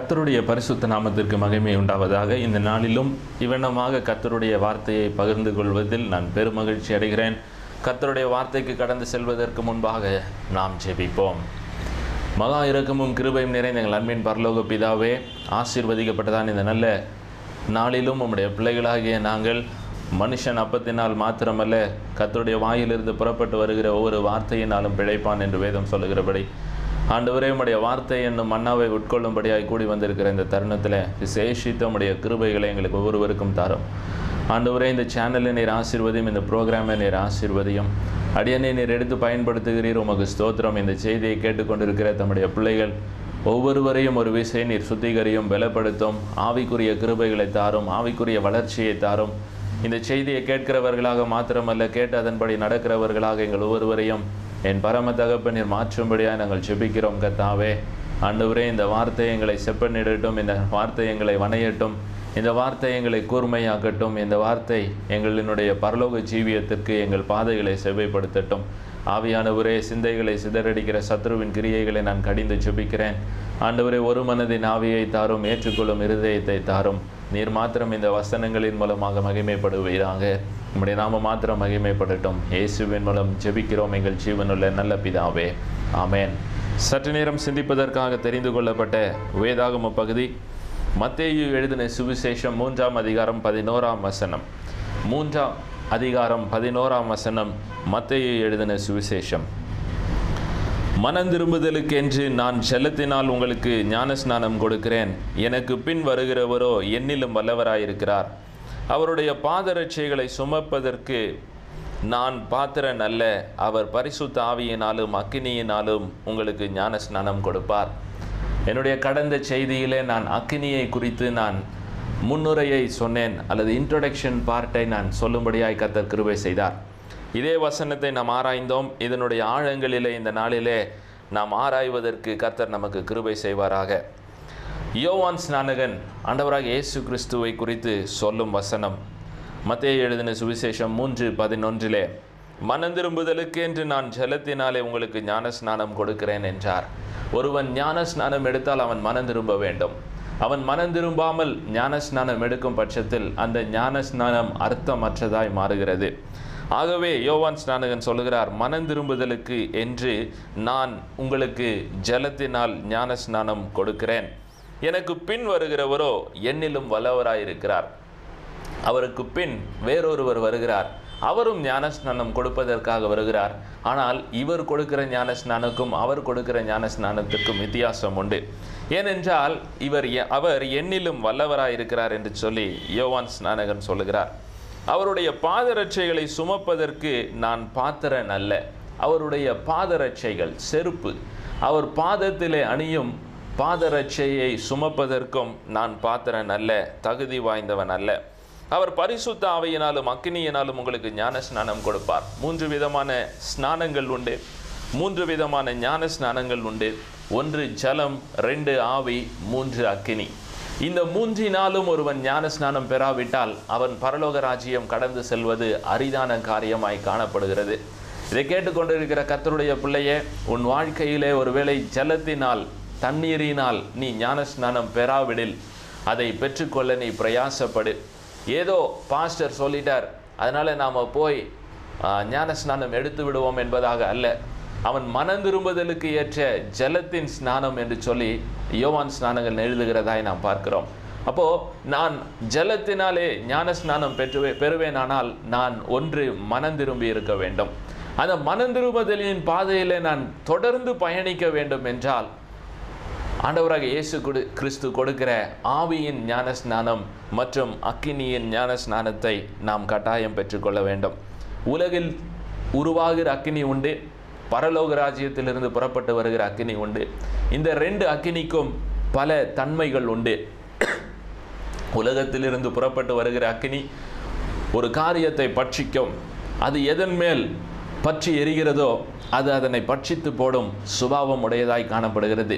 கர்த்தருடைய பரிசுத்த நாமத்திற்கு மகிமை உண்டாவதாக இந்த நாளிலும் இவனமாக கர்த்தருடைய வார்த்தையை பகிர்ந்து கொள்வதில் நான் பெருமகிழ்ச்சி அடைகிறேன் கர்த்தருடைய வார்த்தைக்கு கடந்து செல்வதற்கு முன்பாக நாம் ஜெபிப்போம் மகா இரக்கமும் கிருபையும் நிறைந்த எங்கள் அன்பின் பரலோக பிதாவே ஆசீர்வதிக்கப்பட்டதான் இந்த நல்ல நாளிலும் உம்முடைய பிள்ளைகளாகிய நாங்கள் மனுஷன் அப்பத்தினால் மாத்திரமல்ல கர்த்தருடைய வாயிலிருந்து புறப்பட்டு வருகிற ஒவ்வொரு வார்த்தையினாலும் பிழைப்பான் என்று வேதம் சொல்லுகிறபடி ஆண்டவரே உம்முடைய வார்த்தை என்னும் மன்னாவை உட்கொள்ளும்படியாய் கூடி வந்திருக்கிற இந்த தருணத்தில் விசேஷித்த உம்முடைய கிருபைகளை எங்களுக்கு ஒவ்வொருவருக்கும் தாரும் ஆண்டவரே இந்த சேனலை நீர் ஆசீர்வதியும் இந்த ப்ரோக்ராமை நீர் ஆசீர்வதியும் அடியனை நீர் எடுத்து பயன்படுத்துகிறீர் உமக்கு ஸ்தோத்திரம் இந்த செய்தியை கேட்டுக்கொண்டிருக்கிற தம்முடைய பிள்ளைகள் ஒவ்வொருவரையும் ஒரு விசை நீர் சுத்திகரியும் பலப்படுத்தும் ஆவிக்குரிய கிருபைகளை தாரும் ஆவிக்குரிய வளர்ச்சியை தாரும் இந்த செய்தியை கேட்கிறவர்களாக மாத்திரமல்ல கேட்டு அதன்படி நடக்கிறவர்களாக எங்கள் ஒவ்வொருவரையும் என் பரம தகப்பனீர் மாற்றும்படியாக நாங்கள் ஜெபிக்கிறோம் கத்தாவே ஆண்டவரே இந்த வார்த்தை எங்களை செப்பனிடட்டும் இந்த வார்த்தை எங்களை வணையட்டும் இந்த வார்த்தை எங்களை கூர்மையாக்கட்டும் இந்த வார்த்தை எங்களினுடைய பரலோக ஜீவியத்திற்கு எங்கள் பாதைகளை செவ்வைப்படுத்தட்டும் ஆவியானவரே சிந்தைகளை சிதறடிக்கிற சத்ருவின் கிரியைகளை நான் கடிந்து ஜெபிக்கிறேன் ஆண்டவரே ஒரு மனதின் ஆவியை தாரும் ஏற்றுக்கொள்ளும் இருதயத்தை தாரும் நீர் மாத்திரம் இந்த வசனங்களின் மூலமாக மகிமைப்படுவீராக உம்முடைய நாம மாத்திரம் மகிமைப்படட்டும் இயேசுவின் மூலம் ஜெபிக்கிறோம் எங்கள் ஜீவனுள்ள நல்ல பிதாவே ஆமேன் சற்று நேரம் சிந்திப்பதற்காக தெரிந்து கொள்ளப்பட்ட வேதாகம பகுதி மத்தேயு எழுதின சுவிசேஷம் மூன்றாம் அதிகாரம் பதினோராம் வசனம் மூன்றாம் அதிகாரம் பதினோராம் வசனம் மத்தேயு எழுதின சுவிசேஷம் மனம் திரும்புதலுக்கென்று நான் செல்லத்தினால் உங்களுக்கு ஞானஸ்நானம் கொடுக்கிறேன் எனக்கு பின் வருகிறவரோ என்னிலும் வல்லவராயிருக்கிறார் அவருடைய பாதரட்சைகளை சுமப்பதற்கு நான் பாத்திரன் அல்ல அவர் பரிசுத்த ஆவியினாலும் அக்கினியினாலும் உங்களுக்கு ஞானஸ்நானம் கொடுப்பார் என்னுடைய கடந்த செய்தியிலே நான் அக்கினியை குறித்து நான் முன்னுரையை சொன்னேன் அல்லது இன்ட்ரொடக்ஷன் பார்ட்டை நான் சொல்லும்படியாய் கத்தர் கிருபை செய்தார் இதே வசனத்தை நாம் ஆராய்ந்தோம் இதனுடைய ஆழங்களிலே இந்த நாளிலே நாம் ஆராய்வதற்கு கர்த்தர் நமக்கு கிருபை செய்வாராக யோவான் ஸ்நானகன் ஆண்டவராக இயேசு கிறிஸ்துவை குறித்து சொல்லும் வசனம் மத்தேயு எழுதின சுவிசேஷம் மூன்று பதினொன்றிலே மனந்திரும்புதலுக்கு என்று நான் ஜலத்தினாலே உங்களுக்கு ஞான ஸ்நானம் கொடுக்கிறேன் என்றார் ஒருவன் ஞான ஸ்நானம் எடுத்தால் அவன் மனம் திரும்ப வேண்டும் அவன் மனம் திரும்பாமல் ஞான ஸ்நானம் எடுக்கும் பட்சத்தில் அந்த ஞான ஸ்நானம் அர்த்தமற்றதாய் மாறுகிறது ஆகவே யோவான் ஸ்நானகன் சொல்லுகிறார் மனம் திரும்புதலுக்கு என்று நான் உங்களுக்கு ஜலத்தினால் ஞான ஸ்நானம் கொடுக்கிறேன் எனக்கு பின் வருகிறவரோ என்னிலும் வல்லவராயிருக்கிறார் அவருக்கு பின் வேறொருவர் வருகிறார் அவரும் ஞானஸ்நானம் கொடுப்பதற்காக வருகிறார் ஆனால் இவர் கொடுக்கிற ஞானஸ்நானுக்கும் அவர் கொடுக்கிற ஞானஸ்நானத்துக்கும் வித்தியாசம் உண்டு ஏனென்றால் இவர் எ- அவர் என்னிலும் வல்லவராயிருக்கிறார் என்று சொல்லி யோவான் ஸ்நானகன் சொல்லுகிறார் அவருடைய பாதரட்சைகளை சுமப்பதற்கு நான் பாத்திரன் அல்ல அவருடைய பாதரட்சைகள் செருப்பு அவர் பாதத்திலே அணியும் பாதரட்சையை சுமப்பதற்கும் நான் பாத்திரன் அல்ல தகுதி வாய்ந்தவன் அல்ல அவர் பரிசுத்த ஆவையினாலும் அக்கினியினாலும் உங்களுக்கு ஞான ஸ்நானம் கொடுப்பார் மூன்று விதமான ஸ்நானங்கள் உண்டு மூன்று விதமான ஞான ஸ்நானங்கள் உண்டு ஒன்று ஜலம் ரெண்டு ஆவி மூன்று அக்கினி இந்த மூன்றினாலும் ஒருவன் ஞான ஸ்நானம் பெறாவிட்டால் அவன் பரலோக ராஜ்யம் கடந்து செல்வது அரிதான காரியமாய் காணப்படுகிறது இதை கேட்டுக்கொண்டிருக்கிற கர்த்தருடைய பிள்ளையே உன் வாழ்க்கையிலே ஒருவேளை ஜலத்தினால் தண்ணீரினால் நீ ஞான ஸ்நானம் பெறாவிடில் அதை பெற்றுக்கொள்ள நீ பிரயாசப்படு ஏதோ பாஸ்டர் சொல்லிட்டார் அதனால நாம போய் ஆ, ஞான ஸ்நானம் எடுத்து விடுவோம் என்பதாக அல்ல அவன் மனம் திரும்புதலுக்கு ஏற்ற ஜலத்தின் ஸ்நானம் என்று சொல்லி யோவான் ஸ்நானங்கள் எழுதுகிறதாய் நாம் பார்க்கிறோம் அப்போ நான் ஜலத்தினாலே ஞான ஸ்நானம் பெற்று பெறுவேனானால் நான் ஒன்று மனம் திரும்பி இருக்க வேண்டும் அந்த மனம் திரும்புதலின் பாதையிலே நான் தொடர்ந்து பயணிக்க வேண்டும் என்றால் ஆண்டவராக இயேசு கொடு கிறிஸ்து கொடுக்கிற ஆவியின் ஞான ஸ்நானம் மற்றும் அக்கினியின் ஞான ஸ்நானத்தை நாம் கட்டாயம் பெற்றுக்கொள்ள வேண்டும் உலகில் உருவாகிற அக்கினி உண்டு பரலோக ராஜ்யத்திலிருந்து புறப்பட்டு வருகிற அக்கினி உண்டு இந்த ரெண்டு அக்கினிக்கும் பல தன்மைகள் உண்டு உலகத்திலிருந்து புறப்பட்டு வருகிற அக்கினி ஒரு காரியத்தை பட்சிக்கும் அது எதன் மேல் பற்றி எரிகிறதோ அது அதனை பட்சித்து போடும் சுபாவம் உடையதாய் காணப்படுகிறது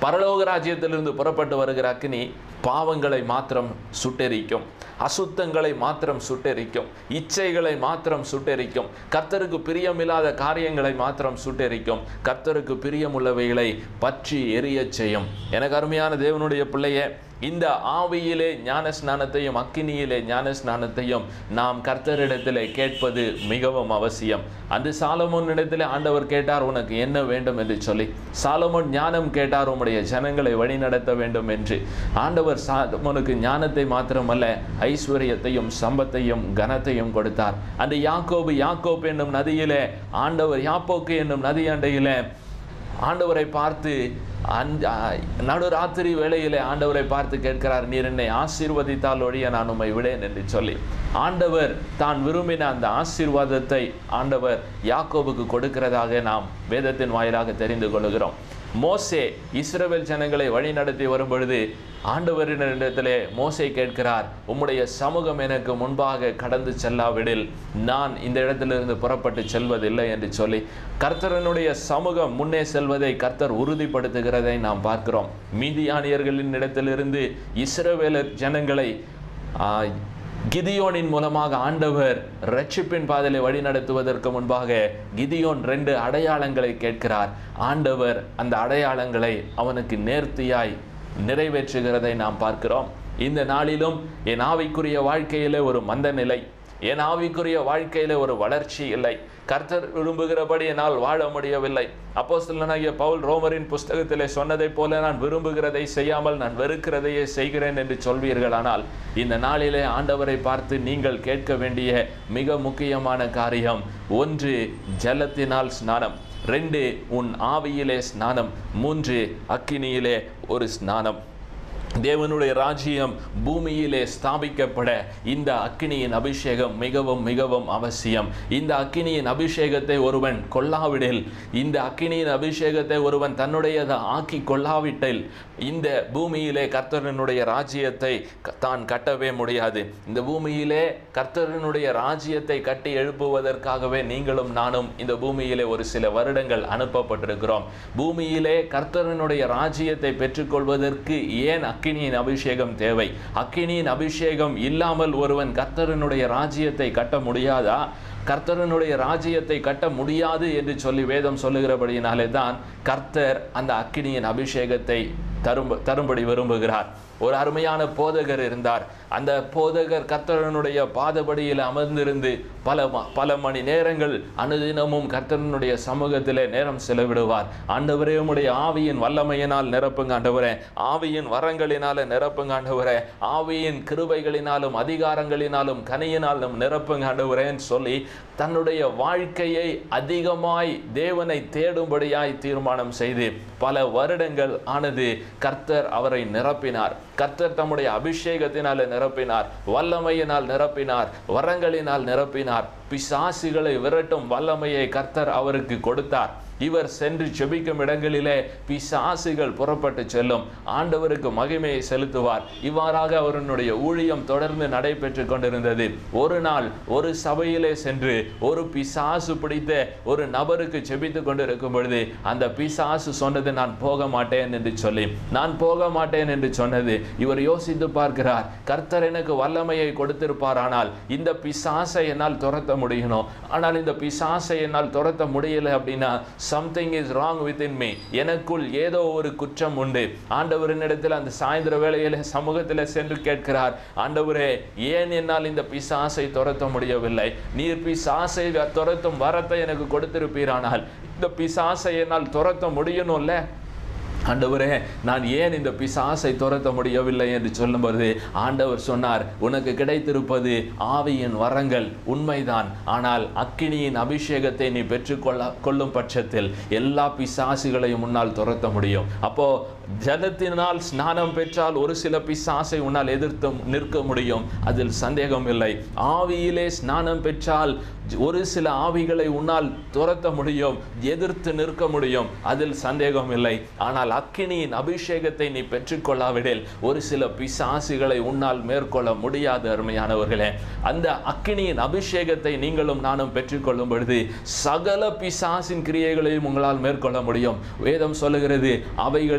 பரலோக ராஜ்யத்திலிருந்து புறப்பட்டு வருகிற அக்கினி பாவங்களை மாத்திரம் சுட்டெரிக்கும் அசுத்தங்களை மாத்திரம் சுட்டெரிக்கும் இச்சைகளை மாத்திரம் சுட்டெரிக்கும் கர்த்தருக்கு பிரியமில்லாத காரியங்களை மாத்திரம் சுட்டெரிக்கும் கர்த்தருக்கு பிரியமுள்ளவைகளை பற்றி எரியச் செய்யும் எனக்கு அருமையான தேவனுடைய பிள்ளையே இந்த ஆவியிலே ஞான ஸ்நானத்தையும் அக்கினியிலே ஞான ஸ்நானத்தையும் நாம் கர்த்தரிடத்திலே கேட்பது மிகவும் அவசியம் அந்த சாலமோன் இடத்திலே ஆண்டவர் கேட்டார் உனக்கு என்ன வேண்டும் என்று சொல்லி சாலமோன் ஞானம் கேட்டார் உம்முடைய ஜனங்களை வழிநடத்த வேண்டும் என்று ஆண்டவர் சாலமோனுக்கு ஞானத்தை மாத்திரமல்ல ஐஸ்வர்யத்தையும் சம்பத்தையும் கனத்தையும் கொடுத்தார் அந்த யாக்கோபு யாக்கோப் என்னும் நதியிலே ஆண்டவர் யாப்போக்கு என்னும் நதி அண்டையிலே ஆண்டவரை பார்த்து அந்த நடுராத்திரி வேளையிலே ஆண்டவரை பார்த்து கேட்கிறார் நீர் என்னை ஆசீர்வதித்தால் ஒழிய நான் உம்மை விடேன் என்று சொல்லி ஆண்டவர் தான் விரும்பின அந்த ஆசீர்வாதத்தை ஆண்டவர் யாக்கோபுக்கு கொடுக்கிறதாக நாம் வேதத்தின் வாயிலாக தெரிந்து கொள்கிறோம் மோசே இஸ்ரவேல் ஜனங்களை வழிநடத்தி வரும் பொழுது ஆண்டவரிடத்திலே மோசே கேட்கிறார் உம்முடைய சமூகம் எனக்கு முன்பாக கடந்து செல்லாவிடில் நான் இந்த இடத்திலிருந்து புறப்பட்டு செல்வதில்லை என்று சொல்லி கர்த்தரனுடைய சமூகம் முன்னே செல்வதை கர்த்தர் உறுதிப்படுத்துகிறதை நாம் பார்க்கிறோம் மீதியானியர்களின் இடத்திலிருந்து இஸ்ரவேலர் ஜனங்களை ஆ, கிதியோனின் மூலமாக ஆண்டவர் ரட்சிப்பின் பாதையிலே வழி நடத்துவதற்கு முன்பாக கிதியோன் ரெண்டு அடையாளங்களை கேட்கிறார் ஆண்டவர் அந்த அடையாளங்களை அவனுக்கு நேர்த்தியாய் நிறைவேற்றுகிறதை நாம் பார்க்கிறோம் இந்த நாளிலும் என் ஆவிக்குரிய வாழ்க்கையிலே ஒரு மந்த நிலை என் ஆவிக்குரிய வாழ்க்கையில ஒரு வளர்ச்சி இல்லை கர்த்தர் விரும்புகிறபடி என்னால் வாழ முடியவில்லை அப்போஸ்தலனாகிய பவுல் ரோமரின் புஸ்தகத்திலே சொன்னதைப் போல நான் விரும்புகிறதை செய்யாமல் நான் வெறுக்கிறதையே செய்கிறேன் என்று சொல்வீர்களானால் இந்த நாளிலே ஆண்டவரை பார்த்து நீங்கள் கேட்க வேண்டிய மிக முக்கியமான காரியம் ஒன்று ஜலத்தினால் ஸ்நானம் ரெண்டு உன் ஆவியிலே ஸ்நானம் மூன்று அக்கினியிலே ஒரு ஸ்நானம் தேவனுடைய ராஜ்யம் பூமியிலே ஸ்தாபிக்கப்பட இந்த அக்கினியின் அபிஷேகம் மிகவும் மிகவும் அவசியம் இந்த அக்கினியின் அபிஷேகத்தை ஒருவன் கொல்லாவிடில் இந்த அக்கினியின் அபிஷேகத்தை ஒருவன் தன்னுடையதை ஆக்கி கொள்ளாவிட்டில் இந்த பூமியிலே கர்த்தரனுடைய ராஜ்யத்தை க- தான் கட்டவே முடியாது இந்த பூமியிலே கர்த்தரனுடைய ராஜ்யத்தை கட்டி எழுப்புவதற்காகவே நீங்களும் நானும் இந்த பூமியிலே ஒரு சில வருடங்கள் அனுப்பப்பட்டிருக்கிறோம் பூமியிலே கர்த்தரனுடைய ராஜ்யத்தை பெற்றுக்கொள்வதற்கு ஏன் அக்கினியின் அபிஷேகம் தேவை அக்கினியின் அபிஷேகம் இல்லாமல் ஒருவன் கர்த்தரனுடைய ராஜ்யத்தை கட்ட முடியாதா கர்த்தரனுடைய ராஜ்யத்தை கட்ட முடியாது என்று சொல்லி வேதம் சொல்லுகிறபடியினாலே தான் கர்த்தர் அந்த அக்கினியின் அபிஷேகத்தை தரும் தரும்படி விரும்புகிறார் ஒரு அருமையான போதகர் இருந்தார் அந்த போதகர் கர்த்தரனுடைய பாதபடியில் அமர்ந்திருந்து பல ம- பல மணி நேரங்கள் அனுதினமும் கர்த்தரனுடைய சமூகத்திலே நேரம் செலவிடுவார் ஆண்டவரே உம்முடைய ஆவியின் வல்லமையினால் நிரப்புங்க ஆண்டவரே ஆவியின் வரங்களினால நிரப்புங்க ஆண்டவரே ஆவியின் கிருபைகளினாலும் அதிகாரங்களினாலும் கனியினாலும் நிரப்புங்க ஆண்டவரேன்னு சொல்லி தன்னுடைய வாழ்க்கையை அதிகமாய் தேவனை தேடும்படியாய் தீர்மானம் செய்து பல வருடங்கள் ஆனது கர்த்தர் அவரை நிரப்பினார் கர்த்தர் தம்முடைய அபிஷேகத்தினால நிரப்பினார் வல்லமையினால் நிரப்பினார் வரங்களினால் நிரப்பினார் பிசாசுகளை விரட்டும் வல்லமையை கர்த்தர் அவருக்கு கொடுத்தார் இவர் சென்று ஜெபிக்கும் இடங்களிலே பிசாசுகள் புறப்பட்டு செல்லும் ஆண்டவருக்கு மகிமையை செலுத்துவார் இவ்வாறாக அவருடைய ஊழியம் தொடர்ந்து நடைபெற்று கொண்டிருந்தது ஒரு நாள் ஒரு சபையிலே சென்று ஒரு பிசாசு பிடித்த ஒரு நபருக்கு ஜெபித்து கொண்டிருக்கும் பொழுது அந்த பிசாசு சொன்னது நான் போக மாட்டேன் என்று சொல்லி நான் போக மாட்டேன் என்று சொன்னது இவர் யோசித்து பார்க்கிறார் கர்த்தர் எனக்கு வல்லமையை கொடுத்திருப்பார் ஆனால் இந்த பிசாசை என்னால் துரத்த முடியணும் ஆனால் இந்த பிசாசை என்னால் துரத்த முடியல அப்படின்னா something is wrong with me எனக்குள் ஏதோ ஒரு குற்றம் உண்டு ஆண்டவரினிடத்தில் அந்த சாயந்தர வேளையில சமூகத்தில் சென்று கேட்கிறார் ஆண்டவரே ஏன் என்னால் இந்த பிசாசை துரத்த முடியவில்லை நீர் பிசாசை துரத்தும் வரத்தை எனக்கு கொடுத்திருப்பீரானால் இந்த பிசாசை என்னால் துரத்த முடியணும்ல ஆண்டவரே நான் ஏன் இந்த பிசாசை துரத்த முடியவில்லை என்று சொல்லும்போது ஆண்டவர் சொன்னார் உனக்கு கிடைத்திருப்பது ஆவியின் வரங்கள் உண்மைதான் ஆனால் அக்கினியின் அபிஷேகத்தை நீ பெற்றுக்கொள்ள கொள்ளும் பட்சத்தில் எல்லா பிசாசுகளையும் உன்னால் துரத்த முடியும் அப்போ ஜலத்தினால் ஸ்நானம் பெற்றால் ஒரு சில பிசாசை உன்னால் எதிர்த்து நிற்க முடியும் அதில் சந்தேகம் இல்லை ஆவியிலே ஸ்நானம் பெற்றால் ஒரு சில ஆவிகளை உன்னால் துரத்த முடியும் எதிர்த்து நிற்க முடியும் அதில் சந்தேகம் இல்லை ஆனால் அக்கினியின் அபிஷேகத்தை நீ பெற்றுக்கொள்ளாவிடில் ஒரு சில பிசாசுகளை உன்னால் மேற்கொள்ள முடியாது அருமையானவர்களே அந்த அக்கினியின் அபிஷேகத்தை நீங்களும் நானும் பெற்றுக்கொள்ளும் பொழுது சகல பிசாசின் கிரியைகளையும் உங்களால் மேற்கொள்ள முடியும் வேதம் சொல்லுகிறது அவைகளில் ஒன்று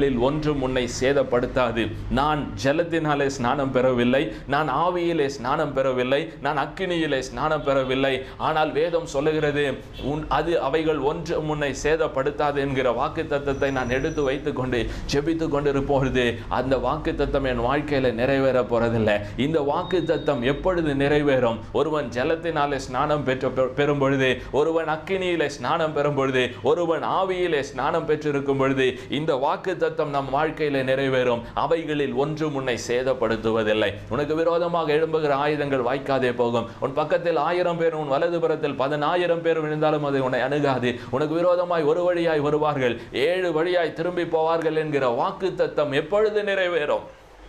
ஒன்றும் உன்னை சேதப்படுத்தாது நான் ஜலத்தினாலே ஸ்நானம் பெறவில்லை நான் ஆவியிலே ஸ்நானம் பெறவில்லை நான் அக்கினியிலே ஸ்நானம் பெறவில்லை ஆனால் வேதம் சொல்லுகிறது உன் அது அவைகள் ஒன்றும் உன்னை சேதப்படுத்தாது என்கிற வாக்கு தத்தத்தை நான் எடுத்து வைத்துக்கொண்டு ஜெபித்து கொண்டிருப்பொழுது அந்த வாக்கு தத்தம் என் வாழ்க்கையில நிறைவேற போறதில்லை இந்த வாக்கு தத்தம் எப்பொழுது நிறைவேறும் ஒருவன் ஜலத்தினாலே ஸ்நானம் பெற்ற பெ- பெறும் பொழுது ஒருவன் அக்கினியிலே ஸ்நானம் பெறும் பொழுது ஒருவன் ஆவியிலே ஸ்நானம் பெற்றிருக்கும் பொழுது இந்த வாக்கு தத்தம் நம் வாழ்க்கையில நிறைவேறும் அவைகளில் ஒன்றும் உன்னை சேதப்படுத்துவதில்லை உனக்கு விரோதமாக எழும்புகிற ஆயுதங்கள் வாய்க்காதே போகும் உன் பக்கத்தில் ஆயிரம் பேர் உன் வலதுபுறத்தில் பதினாயிரம் பேர் விழுந்தாலும் அது உன்னை அணுகாது உனக்கு விரோதமாய் ஒரு வழியாய் வருவார்கள் ஏழு வழியாய் திரும்பி போவார்கள் என்கிற வாக்கு தத்தம் எப்பொழுது நிறைவேறும்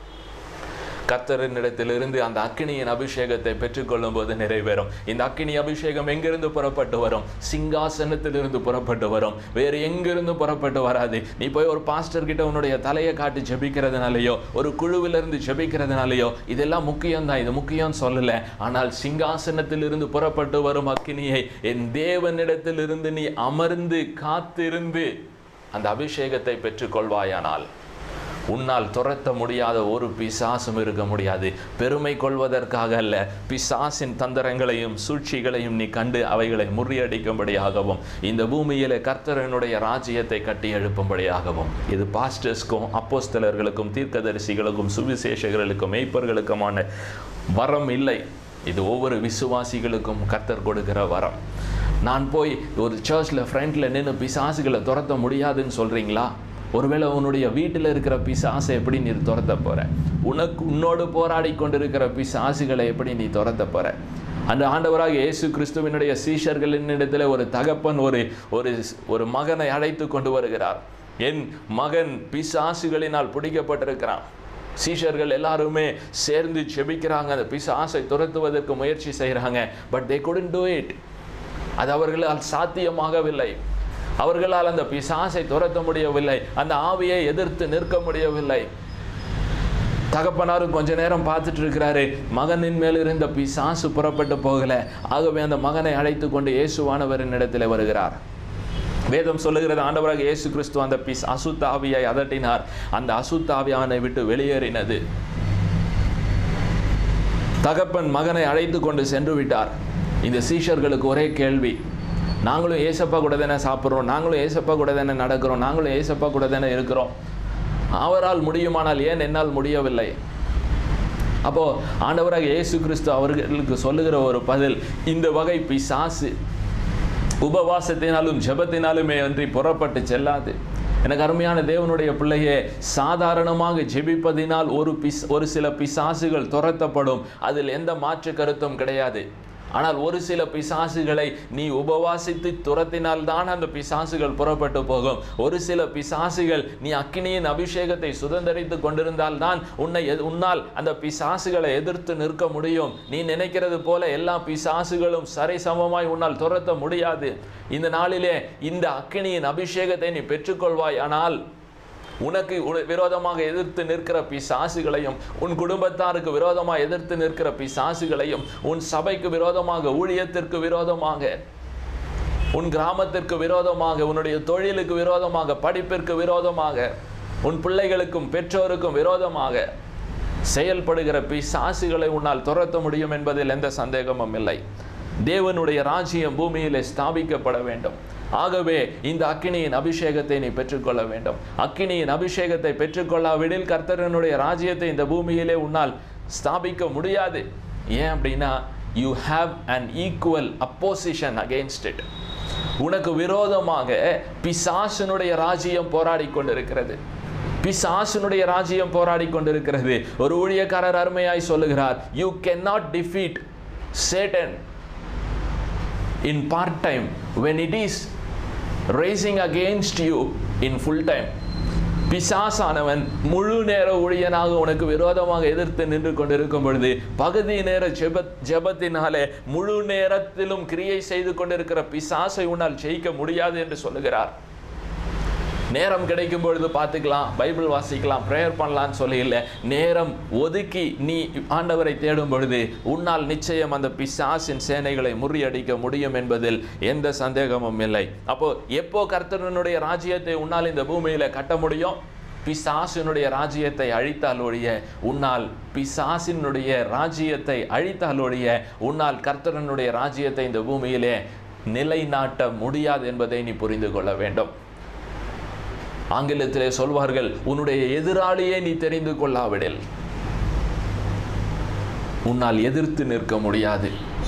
கர்த்தரினிடத்திலிருந்து அந்த அக்கினியின் அபிஷேகத்தை பெற்றுக்கொள்ளும் போது நிறைவேறும் இந்த அக்கினி அபிஷேகம் எங்கிருந்து புறப்பட்டு வரும் சிங்காசனத்திலிருந்து புறப்பட்டு வரும் வேறு எங்கிருந்து புறப்பட்டு வராது நீ போய் ஒரு பாஸ்டர் கிட்ட உன்னுடைய தலையை காட்டி ஜெபிக்கிறதுனாலயோ ஒரு குழுவிலிருந்து ஜெபிக்கிறதுனாலயோ இதெல்லாம் முக்கியம்தான் இது முக்கியம் சொல்லல ஆனால் சிங்காசனத்திலிருந்து புறப்பட்டு வரும் அக்கினியை என் தேவனிடத்திலிருந்து நீ அமர்ந்து காத்திருந்து அந்த அபிஷேகத்தை பெற்றுக்கொள்வாயானால் உன்னால் துரத்த முடியாத ஒரு பிசாசும் இருக்க முடியாது பெருமை கொள்வதற்காக அல்ல பிசாசின் தந்திரங்களையும் சூழ்ச்சிகளையும் நீ கண்டு அவைகளை முறியடிக்கும்படியாகவும் இந்த பூமியிலே கர்த்தரனுடைய ராஜ்யத்தை கட்டி எழுப்பும்படியாகவும் இது பாஸ்டர்ஸ்க்கும் அப்போஸ்தலர்களுக்கும் தீர்க்கதரிசிகளுக்கும் சுவிசேஷகர்களுக்கும் மெய்ப்பர்களுக்குமான வரம் இல்லை இது ஒவ்வொரு விசுவாசிகளுக்கும் கர்த்தர் கொடுக்கிற வரம் நான் போய் ஒரு சர்ச்சில் ஃப்ரண்ட்டில் நின்று பிசாசுகளை துரத்த முடியாதுன்னு சொல்கிறீங்களா ஒருவேளை உன்னுடைய வீட்டில் இருக்கிற பிசாசை எப்படி நீ துரத்த போற உனக்கு உன்னோடு போராடி கொண்டிருக்கிற பிசாசுகளை எப்படி நீ துரத்த போற அந்த ஆண்டவராக இயேசு கிறிஸ்துவினுடைய சீஷர்களின் இடத்துல ஒரு தகப்பன் ஒரு ஒரு ஒரு மகனை அழைத்து கொண்டு வருகிறார் என் மகன் பிசாசுகளினால் பிடிக்கப்பட்டிருக்கிறான் சீஷர்கள் எல்லாருமே சேர்ந்து செபிக்கிறாங்க அந்த பிசாசை துரத்துவதற்கு முயற்சி செய்கிறாங்க but they couldn't do it அது அவர்களால் சாத்தியமாகவில்லை அவர்களால் அந்த பிசாசை துரத்த முடியவில்லை அந்த ஆவியை எதிர்த்து நிற்க முடியவில்லை தகப்பனாரும் கொஞ்ச நேரம் பார்த்துட்டு இருக்கிறாரு மகனின் மேல் இருந்த பிசாசு புறப்பட்டு போகல ஆகவே அந்த மகனை அழைத்து கொண்டு இயேசுவானவரின் இடத்துல வருகிறார் வேதம் சொல்லுகிறது ஆண்டவராக இயேசு கிறிஸ்து அந்த பிஸ் அசுத்த ஆவியை அதட்டினார் அந்த அசுத்த ஆவி அவனை விட்டு வெளியேறினது தகப்பன் மகனை அழைத்து கொண்டு சென்று விட்டார் இந்த சீஷர்களுக்கு ஒரே கேள்வி நாங்களும் ஏசப்பா கூட தானே சாப்பிட்றோம் நாங்களும் ஏசப்பா கூட தானே நடக்கிறோம் நாங்களும் ஏசப்பா கூட தானே இருக்கிறோம் அவரால் முடியுமானால் ஏன் என்னால் முடியவில்லை அப்போ ஆண்டவராக இயேசு கிறிஸ்து அவர்களுக்கு சொல்லுகிற ஒரு பதில் இந்த வகை பிசாசு உபவாசத்தினாலும் ஜெபத்தினாலுமே அன்றி புறப்பட்டு செல்லாது எனக்கு அருமையான தேவனுடைய பிள்ளையே சாதாரணமாக ஜெபிப்பதினால் ஒரு பிஸ் ஒரு சில பிசாசுகள் துரத்தப்படும் அதில் எந்த மாற்று கருத்தும் கிடையாது ஆனால் ஒரு சில பிசாசுகளை நீ உபவாசித்து துரத்தினால்தான் அந்த பிசாசுகள் புறப்பட்டு போகும் ஒரு சில பிசாசுகள் நீ அக்கினியின் அபிஷேகத்தை சுதந்திரித்து கொண்டிருந்தால்தான் உன்னை எது- உன்னால் அந்த பிசாசுகளை எதிர்த்து நிற்க முடியும் நீ நினைக்கிறது போல எல்லா பிசாசுகளும் சரிசமமாய் உன்னால் துரத்த முடியாது இந்த நாளிலே இந்த அக்கினியின் அபிஷேகத்தை நீ பெற்றுக்கொள்வாய் ஆனால் உனக்கு உன- விரோதமாக எதிர்த்து நிற்கிற பிசாசுகளையும் உன் குடும்பத்தாருக்கு விரோதமாக எதிர்த்து நிற்கிற பிசாசுகளையும் உன் சபைக்கு விரோதமாக ஊழியத்திற்கு விரோதமாக உன் கிராமத்திற்கு விரோதமாக உன்னுடைய தொழிலுக்கு விரோதமாக படிப்பிற்கு விரோதமாக உன் பிள்ளைகளுக்கும் பெற்றோருக்கும் விரோதமாக செயல்படுகிற பிசாசுகளை உன்னால் துரத்த முடியும் என்பதில் எந்த சந்தேகமும் இல்லை தேவனுடைய ராஜ்யம் பூமியிலே ஸ்தாபிக்கப்பட வேண்டும் ஆகவே இந்த அக்கினியின் அபிஷேகத்தை நீ பெற்றுக்கொள்ள வேண்டும் அக்கினியின் அபிஷேகத்தை பெற்றுக்கொள்ளாவிடில் கர்த்தரனுடைய ராஜ்யத்தை இந்த பூமியிலே உன்னால் ஸ்தாபிக்க முடியாது ஏன் அப்படின்னா you have an equal opposition against it உனக்கு விரோதமாக பிசாசனுடைய ராஜ்யம் போராடி கொண்டிருக்கிறது பிசாசனுடைய ராஜ்யம் போராடி கொண்டிருக்கிறது ஒரு ஊழியக்காரர் அருமையாய் சொல்லுகிறார் you cannot defeat Satan in part time when it is raising against you in full time பிசாசானவன் முழு நேர ஊழியனாக உனக்கு விரோதமாக எதிர்த்து நின்று கொண்டிருக்கும் பொழுது பகுதி நேர ஜெப ஜெபத்தினாலே முழு நேரத்திலும் கிரியை செய்து கொண்டிருக்கிற பிசாசை உன்னால் ஜெயிக்க முடியாது என்று சொல்லுகிறார் நேரம் கிடைக்கும் பொழுது பார்த்துக்கலாம் பைபிள் வாசிக்கலாம் ப்ரேயர் பண்ணலாம்னு சொல்லி இல்லை நேரம் ஒதுக்கி நீ ஆண்டவரை தேடும் பொழுது உன்னால் நிச்சயம் அந்த பிசாசின் சேனைகளை முறியடிக்க முடியும் என்பதில் எந்த சந்தேகமும் இல்லை அப்போ எப்போ கர்த்தரனுடைய ராஜ்யத்தை உன்னால் இந்த பூமியில கட்ட முடியும் பிசாசினுடைய ராஜ்யத்தை அழித்தால் ஒழிய உன்னால் பிசாசினுடைய ராஜ்யத்தை அழித்தால் ஒழிய உன்னால் கர்த்தரனுடைய ராஜ்யத்தை இந்த பூமியிலே நிலைநாட்ட முடியாது என்பதை நீ புரிந்து கொள்ள வேண்டும் ஆங்கிலத்திலே சொல்வார்கள் உன்னுடைய எதிராளியை நீ தெரிந்து கொள்ளாவிடில் உன்னால் எதிர்த்து நிற்க முடியாது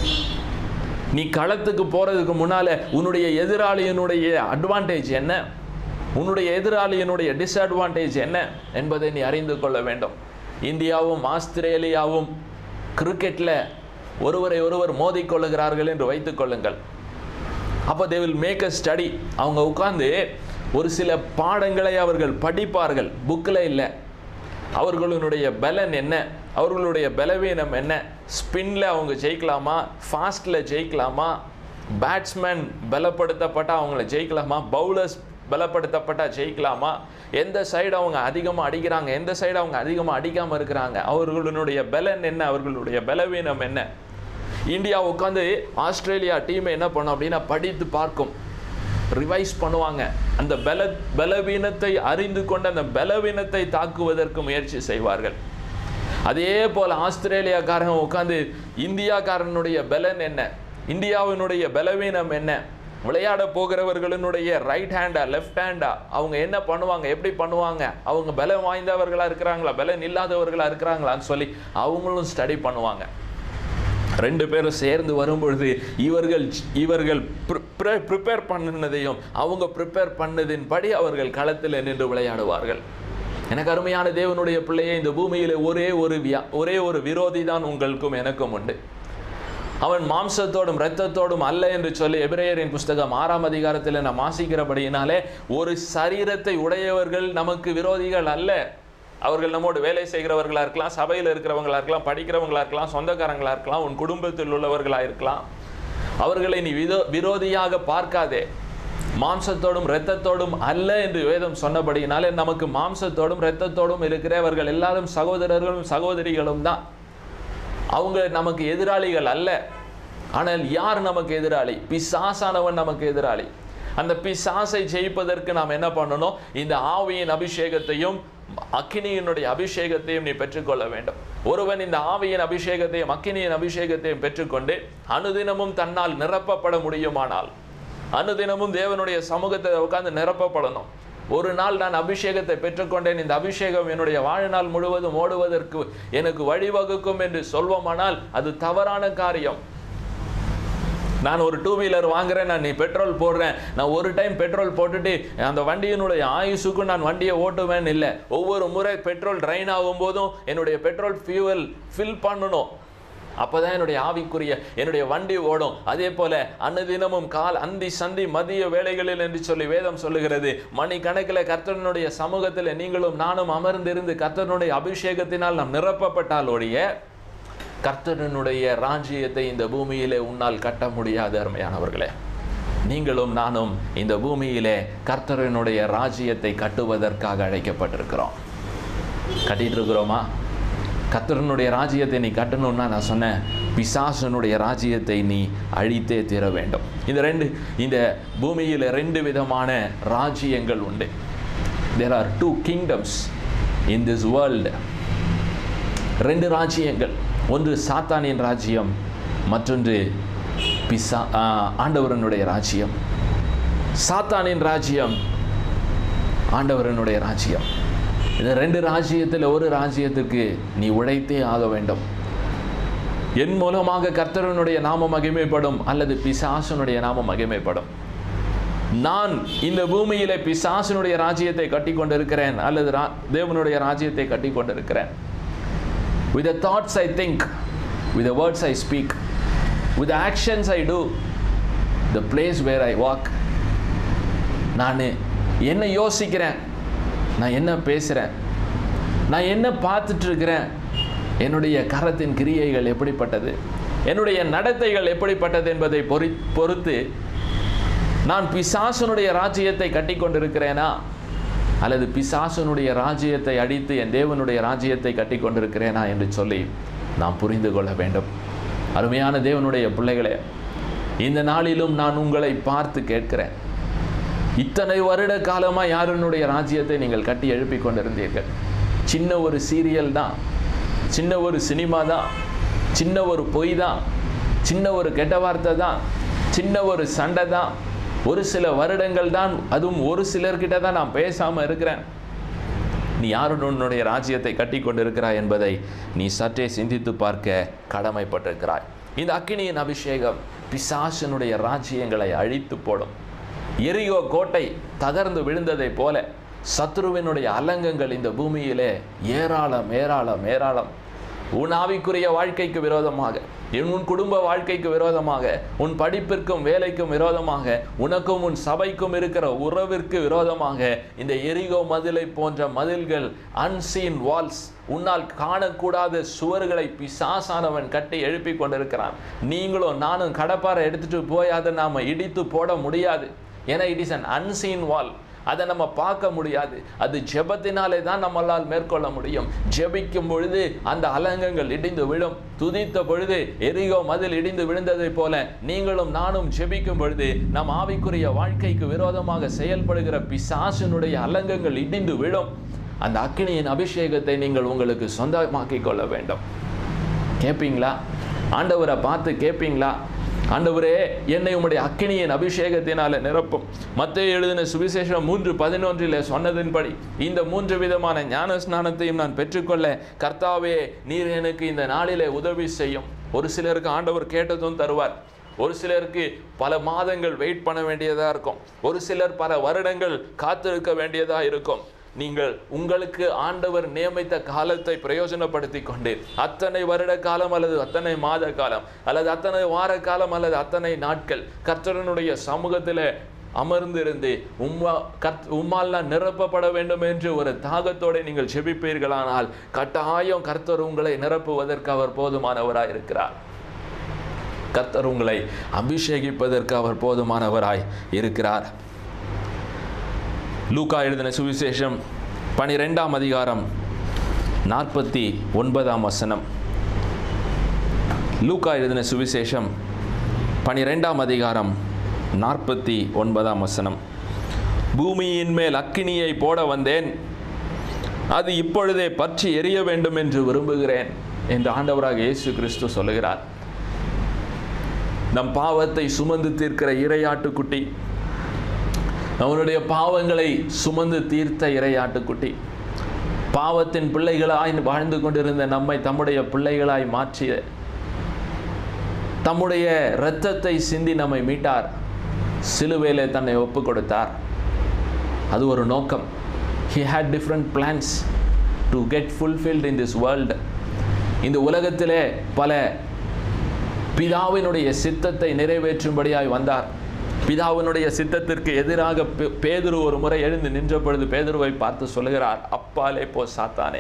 நீ களத்துக்கு போறதுக்கு முன்னால உன்னுடைய எதிராளியினுடைய அட்வான்டேஜ் என்ன உன்னுடைய எதிராளியினுடைய டிஸ்அட்வான்டேஜ் என்ன என்பதை நீ அறிந்து கொள்ள வேண்டும் இந்தியாவும் ஆஸ்திரேலியாவும் கிரிக்கெட்ல ஒருவரை ஒருவர் மோதிக்கொள்ளுகிறார்கள் என்று வைத்துக் கொள்ளுங்கள் அப்போ they will make a study அவங்க உட்கார்ந்து ஒரு சில பாடங்களை அவர்கள் படிப்பார்கள் புக்கில் இல்லை அவர்களுடைய பலன் என்ன அவர்களுடைய பலவீனம் என்ன ஸ்பின்ல அவங்க ஜெயிக்கலாமா ஃபாஸ்டில் ஜெயிக்கலாமா பேட்ஸ்மேன் பலப்படுத்தப்பட்டா அவங்கள ஜெயிக்கலாமா பவுலர்ஸ் பலப்படுத்தப்பட்டா ஜெயிக்கலாமா எந்த சைடு அவங்க அதிகமாக அடிக்கிறாங்க எந்த சைடு அவங்க அதிகமாக அடிக்காமல் இருக்கிறாங்க அவர்களுடைய பலன் என்ன அவர்களுடைய பலவீனம் என்ன இந்தியா உட்காந்து ஆஸ்திரேலியா டீமை என்ன பண்ணும் அப்படின்னா படித்து பார்க்கும் ரிவைஸ் பண்ணுவாங்க அந்த பல பலவீனத்தை அறிந்து கொண்டு அந்த பலவீனத்தை தாக்குவதற்கு முயற்சி செய்வார்கள் அதே போல் ஆஸ்திரேலியாக்காரன் உட்காந்து இந்தியாக்காரனுடைய பலன் என்ன இந்தியாவினுடைய பலவீனம் என்ன விளையாட போகிறவர்களினுடைய ரைட் ஹேண்டா லெஃப்ட் ஹேண்டா அவங்க என்ன பண்ணுவாங்க எப்படி பண்ணுவாங்க அவங்க பலம் வாய்ந்தவர்களா இருக்கிறாங்களா பலன் இல்லாதவர்களா இருக்கிறாங்களான்னு சொல்லி அவங்களும் ஸ்டடி பண்ணுவாங்க ரெண்டு பேரும் சேர்ந்து வரும்பொழுது இவர்கள் இவர்கள் ப்ரிப்பேர் பண்ணினதையும் அவங்க ப்ரிப்பேர் பண்ணதின்படி அவர்கள் களத்தில் நின்று விளையாடுவார்கள் எனக்கு அருமையான தேவனுடைய பிள்ளையை இந்த பூமியில் ஒரே ஒரு வியா ஒரே ஒரு விரோதி தான் உங்களுக்கும் எனக்கும் உண்டு அவன் மாம்சத்தோடும் இரத்தத்தோடும் அல்ல என்று சொல்லி எபிரேயரின் புஸ்தகம் ஆறாம் அதிகாரத்தில் நாம் வாசிக்கிறபடியினாலே ஒரு சரீரத்தை உடையவர்கள் நமக்கு விரோதிகள் அல்ல அவர்கள் நம்மோடு வேலை செய்கிறவர்களா இருக்கலாம் சபையில் இருக்கிறவங்களா இருக்கலாம் படிக்கிறவங்களா இருக்கலாம் சொந்தக்காரங்களா இருக்கலாம் உன் குடும்பத்தில் உள்ளவர்களா இருக்கலாம் அவர்களை நீ விதோ விரோதியாக பார்க்காதே மாம்சத்தோடும் இரத்தத்தோடும் அல்ல என்று வேதம் சொன்னபடியினாலே நமக்கு மாம்சத்தோடும் இரத்தத்தோடும் இருக்கிறவர்கள் எல்லாரும் சகோதரர்களும் சகோதரிகளும் தான் அவங்க நமக்கு எதிராளிகள் அல்ல ஆனால் யார் நமக்கு எதிராளி பிசாசானவன் நமக்கு எதிராளி அந்த பிசாசை ஜெயிப்பதற்கு நாம் என்ன பண்ணணும் இந்த ஆவியின் அபிஷேகத்தையும் அக்கினியினுடைய அபிஷேகத்தையும் நீ பெற்றுக்கொள்ள வேண்டும் ஒருவன் இந்த ஆவியின் அபிஷேகத்தையும் அக்கினியின் அபிஷேகத்தையும் பெற்றுக்கொண்டு அனுதினமும் தன்னால் நிரப்பப்பட முடியுமானால் அனுதினமும் தேவனுடைய சமூகத்தை உட்கார்ந்து நிரப்பப்படணும் ஒரு நாள் நான் அபிஷேகத்தை பெற்றுக்கொண்டேன் இந்த அபிஷேகம் என்னுடைய வாழ்நாள் முழுவதும் ஓடுவதற்கு எனக்கு வழிவகுக்கும் என்று சொல்வோமானால் அது தவறான காரியம் நான் ஒரு டூ வீலர் வாங்குறேன் நான் நீ பெட்ரோல் போடுறேன் நான் ஒரு டைம் பெட்ரோல் போட்டுட்டு அந்த வண்டியினுடைய ஆயுசுக்கு நான் வண்டியை ஓட்டுவேன் இல்லை ஒவ்வொரு முறை பெட்ரோல் ட்ரைன் ஆகும் போதும் என்னுடைய பெட்ரோல் ஃபியூவல் ஃபில் பண்ணணும் அப்போதான் என்னுடைய ஆவிக்குரிய என்னுடைய வண்டி ஓடும் அதே போல அன்னதினமும் கால் அந்தி சந்தி மதிய வேலைகளில் என்று சொல்லி வேதம் சொல்லுகிறது மணி கணக்கில் கர்த்தனுடைய சமூகத்தில் நீங்களும் நானும் அமர்ந்திருந்து கர்த்தனுடைய அபிஷேகத்தினால் நாம் நிரப்பப்பட்டால் ஒழிய கர்த்தனுடைய ராஜ்யத்தை இந்த பூமியிலே உன்னால் கட்ட முடியாது அருமையானவர்களே நீங்களும் நானும் இந்த பூமியிலே கர்த்தரனுடைய ராஜ்யத்தை கட்டுவதற்காக அழைக்கப்பட்டிருக்கிறோம் கட்டிட்டு இருக்கிறோமா கர்த்தரனுடைய ராஜ்யத்தை நீ கட்டணும்னா நான் சொன்னேன் பிசாசனுடைய ராஜ்யத்தை நீ அழித்தே தீர வேண்டும் இந்த ரெண்டு இந்த பூமியில் ரெண்டு விதமான ராஜ்யங்கள் உண்டு there are two kingdoms in this world ரெண்டு ராஜ்யங்கள் ஒன்று சாத்தானின் ராஜ்யம் மற்றொன்று பிசா ஆண்டவரனுடைய ராஜ்யம் சாத்தானின் ராஜ்யம் ஆண்டவரனுடைய ராஜ்யம் இந்த ரெண்டு ராஜ்யத்தில் ஒரு ராஜ்யத்துக்கு நீ உழைத்தே ஆக வேண்டும் என் மூலமாக கர்த்தரனுடைய நாமம் மகிமைப்படும் அல்லது பிசாசனுடைய நாமம் மகிமைப்படும் நான் இந்த பூமியில பிசாசனுடைய ராஜ்யத்தை கட்டி கொண்டிருக்கிறேன் அல்லது ரா தேவனுடைய ராஜ்யத்தை கட்டி கொண்டிருக்கிறேன் with the thoughts I think, with the words I speak, with the actions I do, the place where I walk. நான் என்ன யோசிக்கிறேன் நான் என்ன பேசுகிறேன் நான் என்ன பார்த்துட்டு இருக்கிறேன் என்னுடைய கரத்தின் கிரியைகள் எப்படிப்பட்டது என்னுடைய நடத்தைகள் எப்படிப்பட்டது என்பதை பொறி பொறுத்து நான் பிசாசனுடைய ராஜ்யத்தை கட்டி கொண்டிருக்கிறேனா அல்லது பிசாசனுடைய ராஜ்யத்தை அடித்து என் தேவனுடைய ராஜ்யத்தை கட்டி கொண்டிருக்கிறேனா என்று சொல்லி நாம் புரிந்து கொள்ள வேண்டும் அருமையான தேவனுடைய பிள்ளைகளே இந்த நாளிலும் நான் உங்களை பார்த்து கேட்கிறேன் இத்தனை வருட காலமாக யாருனுடைய ராஜ்யத்தை நீங்கள் கட்டி எழுப்பி கொண்டிருந்தீர்கள் சின்ன ஒரு சீரியல் தான் சின்ன ஒரு சினிமா தான் சின்ன ஒரு பொய் தான் சின்ன ஒரு கெட்ட வார்த்தை தான் சின்ன ஒரு சண்டை தான் ஒரு சில வருடங்கள் தான் அதுவும் ஒரு சிலர்கிட்ட தான் நான் பேசாமல் இருக்கிறேன் நீ யாருடன் உன்னுடைய ராஜ்யத்தை கட்டி கொண்டிருக்கிறாய் என்பதை நீ சற்றே சிந்தித்து பார்க்க கடமைப்பட்டிருக்கிறாய் இந்த அக்கினியின் அபிஷேகம் பிசாசனுடைய ராஜ்யங்களை அழித்து போடும் எரியோ கோட்டை தகர்ந்து விழுந்ததைப் போல சத்ருவினுடைய அலங்கங்கள் இந்த பூமியிலே ஏராளம் ஏராளம் ஏராளம் உன் ஆவிக்குரிய வாழ்க்கைக்கு விரோதமாக உன் குடும்ப வாழ்க்கைக்கு விரோதமாக உன் படிப்பிற்கும் வேலைக்கும் விரோதமாக உனக்கும் உன் சபைக்கும் இருக்கிற உறவிற்கு விரோதமாக இந்த எரிகோ மதிலை போன்ற மதில்கள் அன்சீன் வால்ஸ் உன்னால் காணக்கூடாத சுவர்களை பிசாசானவன் கட்டி எழுப்பி கொண்டிருக்கிறான் நீங்களும் நானும் கடப்பாரை எடுத்துட்டு போய் அதை நாம் இடித்து போட முடியாது ஏன்னா it is an unseen wall அதை நம்ம பார்க்க முடியாது அது ஜெபத்தினாலே தான் நம்மளால் மேற்கொள்ள முடியும் ஜெபிக்கும் பொழுது அந்த அலங்கங்கள் இடிந்து விழும் துதித்த பொழுது எரிகோ மதில் இடிந்து விழுந்ததைப் போல நீங்களும் நானும் ஜெபிக்கும் பொழுது நம் ஆவிக்குரிய வாழ்க்கைக்கு விரோதமாக செயல்படுகிற பிசாசினுடைய அலங்கங்கள் இடிந்து விழும் அந்த அக்கினியின் அபிஷேகத்தை நீங்கள் உங்களுக்கு சொந்தமாக்கிக் கொள்ள வேண்டும் கேட்பீங்களா ஆண்டவரை பார்த்து கேட்பீங்களா ஆண்டவரே என்னை உம்முடைய அக்கினியின் அபிஷேகத்தினால நிரப்பும் மத்திய எழுதின சுவிசேஷம் மூன்று பதினொன்றில் சொன்னதின்படி இந்த மூன்று விதமான ஞான ஸ்நானத்தையும் நான் பெற்றுக்கொள்ள கர்த்தாவே நீர் எனக்கு இந்த நாளிலே உதவி செய்யும் ஒரு சிலருக்கு ஆண்டவர் கேட்டதும் தருவார் ஒரு சிலருக்கு பல மாதங்கள் வெயிட் பண்ண வேண்டியதாக இருக்கும் ஒரு சிலர் பல வருடங்கள் காத்திருக்க வேண்டியதாக இருக்கும் நீங்கள் உங்களுக்கு ஆண்டவர் நியமித்த காலத்தை பிரயோஜனப்படுத்தி கொண்டு அத்தனை வருட காலம் அல்லது அத்தனை மாத காலம் அல்லது அத்தனை வார காலம் அல்லது அத்தனை நாட்கள் கர்த்தரனுடைய சமூகத்தில் அமர்ந்திருந்து உம்மா கத் உம்மால் நான் நிரப்பப்பட வேண்டும் என்று ஒரு தாகத்தோட நீங்கள் செபிப்பீர்களானால் கட்டாயம் கர்த்தர் உங்களை நிரப்புவதற்கு அவர் போதுமானவராய் இருக்கிறார் கர்த்தர் உங்களை அபிஷேகிப்பதற்கு அவர் போதுமானவராய் இருக்கிறார் லூக்கா எழுதின சுவிசேஷம் பனிரெண்டாம் அதிகாரம் நாற்பத்தி ஒன்பதாம் வசனம் லூக்கா எழுதின சுவிசேஷம் பனிரெண்டாம் அதிகாரம் நாற்பத்தி ஒன்பதாம் வசனம் பூமியின் மேல் அக்கினியை போட வந்தேன் அது இப்பொழுதே பற்றி எரிய வேண்டும் என்று விரும்புகிறேன் என்று ஆண்டவராக இயேசு கிறிஸ்து சொல்லுகிறார் நம் பாவத்தை சுமந்து தீர்க்கிற இரையாட்டுக்குட்டி அவனுடைய பாவங்களை சுமந்து தீர்த்த இரையாட்டுக்குட்டி பாவத்தின் பிள்ளைகளாய் வாழ்ந்து கொண்டிருந்த நம்மை தம்முடைய பிள்ளைகளாய் மாற்றிய தம்முடைய இரத்தத்தை சிந்தி நம்மை மீட்டார் சிலுவையிலே தன்னை ஒப்பு கொடுத்தார் அது ஒரு நோக்கம் he had different plans to get fulfilled in this world இந்த உலகத்திலே பல பிதாவினுடைய சித்தத்தை நிறைவேற்றும்படியாய் வந்தார் பிதாவினுடைய சித்தத்திற்கு எதிராக பே- பேதுரு ஒரு முறை எழுந்து நின்ற பொழுது பேதுருவை பார்த்து சொல்லுகிறார் அப்பாலே போ சாத்தானே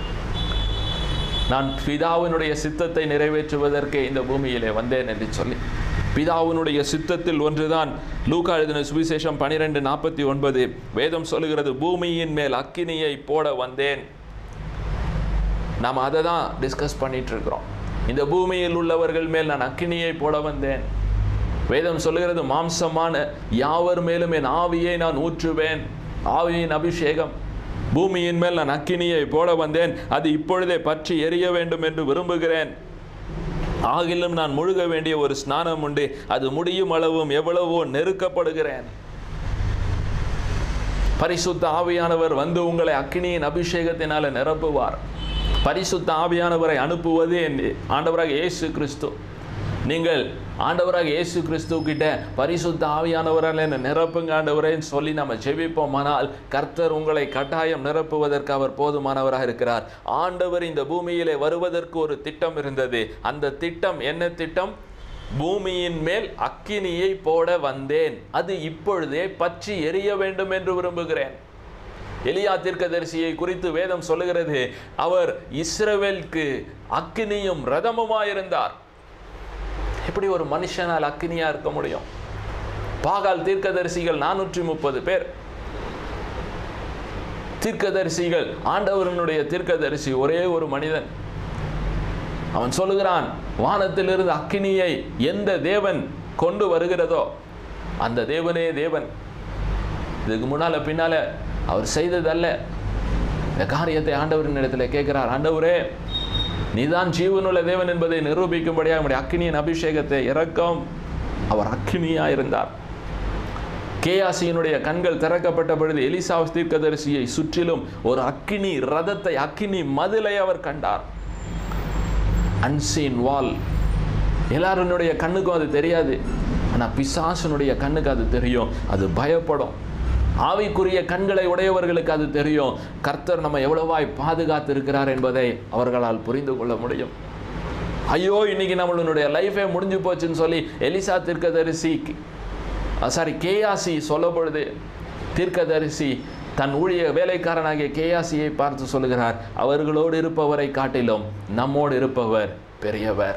நான் பிதாவினுடைய சித்தத்தை நிறைவேற்றுவதற்கு இந்த பூமியிலே வந்தேன் என்று சொல்லி பிதாவினுடைய சித்தத்தில் ஒன்றுதான் லூக்கா எழுதின சுவிசேஷம் பனிரெண்டு நாற்பத்தி ஒன்பது வேதம் சொல்லுகிறது பூமியின் மேல் அக்கினியை போட வந்தேன் நாம் அதை தான் டிஸ்கஸ் பண்ணிட்டு இருக்கிறோம் இந்த பூமியில் உள்ளவர்கள் மேல் நான் அக்கினியை போட வந்தேன் வேதம் சொல்லுகிறது மாம்சமான யாவர் மேலும் என் ஆவியை நான் ஊற்றுவேன் ஆவியின் அபிஷேகம் பூமியின் மேல் நான் அக்கினியை போட வந்தேன் அது இப்பொழுதே பற்றி எரிய வேண்டும் என்று விரும்புகிறேன் ஆகிலும் நான் முழுக வேண்டிய ஒரு ஸ்நானம் உண்டு அது முடியும் அளவும் எவ்வளவோ நெருக்கப்படுகிறேன் பரிசுத்த ஆவியானவர் வந்து உங்களை அக்கினியின் அபிஷேகத்தினால நிரப்புவார் பரிசுத்த ஆவியானவரை அனுப்புவது என் ஆண்டவராக இயேசு கிறிஸ்து நீங்கள் ஆண்டவராக இயேசு கிறிஸ்து கிட்ட பரிசுத்த ஆவியானவரால் என்ன நிரப்புங்க ஆண்டவரேன்னு சொல்லி நம்ம ஜெபிப்போமானால் கர்த்தர் உங்களை கட்டாயம் நிரப்புவதற்கு அவர் போதுமானவராக இருக்கிறார் ஆண்டவர் இந்த பூமியிலே வருவதற்கு ஒரு திட்டம் இருந்தது அந்த திட்டம் என்ன திட்டம் பூமியின் மேல் அக்கினியை போட வந்தேன் அது இப்பொழுதே பற்றி எரிய வேண்டும் என்று விரும்புகிறேன் எலியா தீர்க்கதரிசியை குறித்து வேதம் சொல்லுகிறது அவர் இஸ்ரவேலுக்கு அக்கினியும் ரதமுமாயிருந்தார் எப்படி ஒரு மனுஷனால் அக்கினியா இருக்க முடியும் பாகால் தீர்க்கதரிசிகள் நானூற்றி முப்பது பேர் தீர்க்கதரிசிகள் ஆண்டவரனுடைய தீர்க்கதரிசி ஒரே ஒரு மனிதன் அவன் சொல்லுகிறான் வானத்திலிருந்து அக்கினியை எந்த தேவன் கொண்டு வருகிறதோ அந்த தேவனே தேவன் இதுக்கு முன்னால பின்னால அவர் செய்ததல்ல இந்த காரியத்தை ஆண்டவரின் இடத்துல கேட்கிறார் ஆண்டவரே நீதான் ஜீவனுள்ள தேவன் என்பதை நிரூபிக்கும்படியாக நம்முடைய அக்கினியின் அபிஷேகத்தை இறக்கம் அவர் அக்கினியா இருந்தார் கேயாசியினுடைய கண்கள் திறக்கப்பட்ட பொழுது எலிசா தீர்க்கதரிசியை சுற்றிலும் ஒரு அக்கினி ரதத்தை அக்கினி மதிலை அவர் கண்டார் அன்சீன் வால் எல்லாருடைய கண்ணுக்கும் அது தெரியாது ஆனால் பிசாசனுடைய கண்ணுக்கு அது தெரியும் அது பயப்படும் ஆவிக்குரிய கண்களை உடையவர்களுக்கு அது தெரியும் கர்த்தர் நம்ம எவ்வளவாய் பாதுகாத்து இருக்கிறார் என்பதை அவர்களால் புரிந்து கொள்ள முடியும் ஐயோ இன்னைக்கு நம்மளுடைய லைஃபே முடிஞ்சு போச்சுன்னு சொல்லி எலிசா தீர்க்கதரிசி சாரி கேயாசி சொல்ல பொழுது தீர்க்கதரிசி தன் ஊழிய வேலைக்காரனாகிய கேயாசியை பார்த்து சொல்லுகிறார் அவர்களோடு இருப்பவரை காட்டிலும் நம்மோடு இருப்பவர் பெரியவர்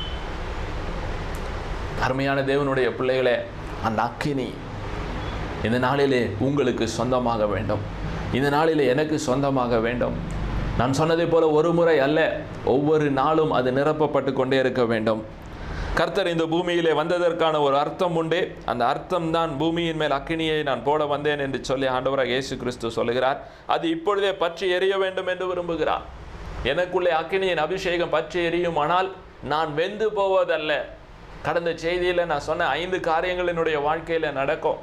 அருமையான தேவனுடைய பிள்ளைகளே அந்த அக்கினி இந்த நாளிலே உங்களுக்கு சொந்தமாக வேண்டும் இந்த நாளிலே எனக்கு சொந்தமாக வேண்டும் நான் சொன்னதை போல ஒரு முறை அல்ல ஒவ்வொரு நாளும் அது நிரப்பப்பட்டு கொண்டே இருக்க வேண்டும் கர்த்தர் இந்த பூமியிலே வந்ததற்கான ஒரு அர்த்தம் உண்டு அந்த அர்த்தம் தான் பூமியின் மேல் அக்கினியை நான் போட வந்தேன் என்று சொல்லி ஆண்டவராக இயேசு கிறிஸ்து சொல்லுகிறார் அது இப்பொழுதே பற்றி எரிய வேண்டும் என்று விரும்புகிறார் எனக்குள்ளே அக்கினியின் அபிஷேகம் பற்றி எரியும் ஆனால் நான் வெந்து போவதல்ல கடந்த செய்தியில் நான் சொன்ன ஐந்து காரியங்கள் என்னுடைய வாழ்க்கையில் நடக்கும்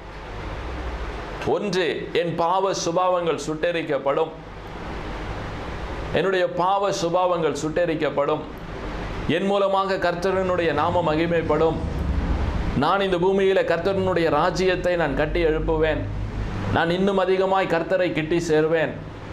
ஒன்று என் பாவ சுபாவங்கள் சுட்டெரிக்கப்படும் என்னுடைய பாவ சுபாவங்கள் சுட்டெரிக்கப்படும் என் மூலமாக கர்த்தரனுடைய நாம மகிமைப்படும் நான் இந்த பூமியில கர்த்தரனுடைய ராஜ்யத்தை நான் கட்டி எழுப்புவேன் நான் இன்னும் அதிகமாய் கர்த்தரை கிட்டி சேர்வேன்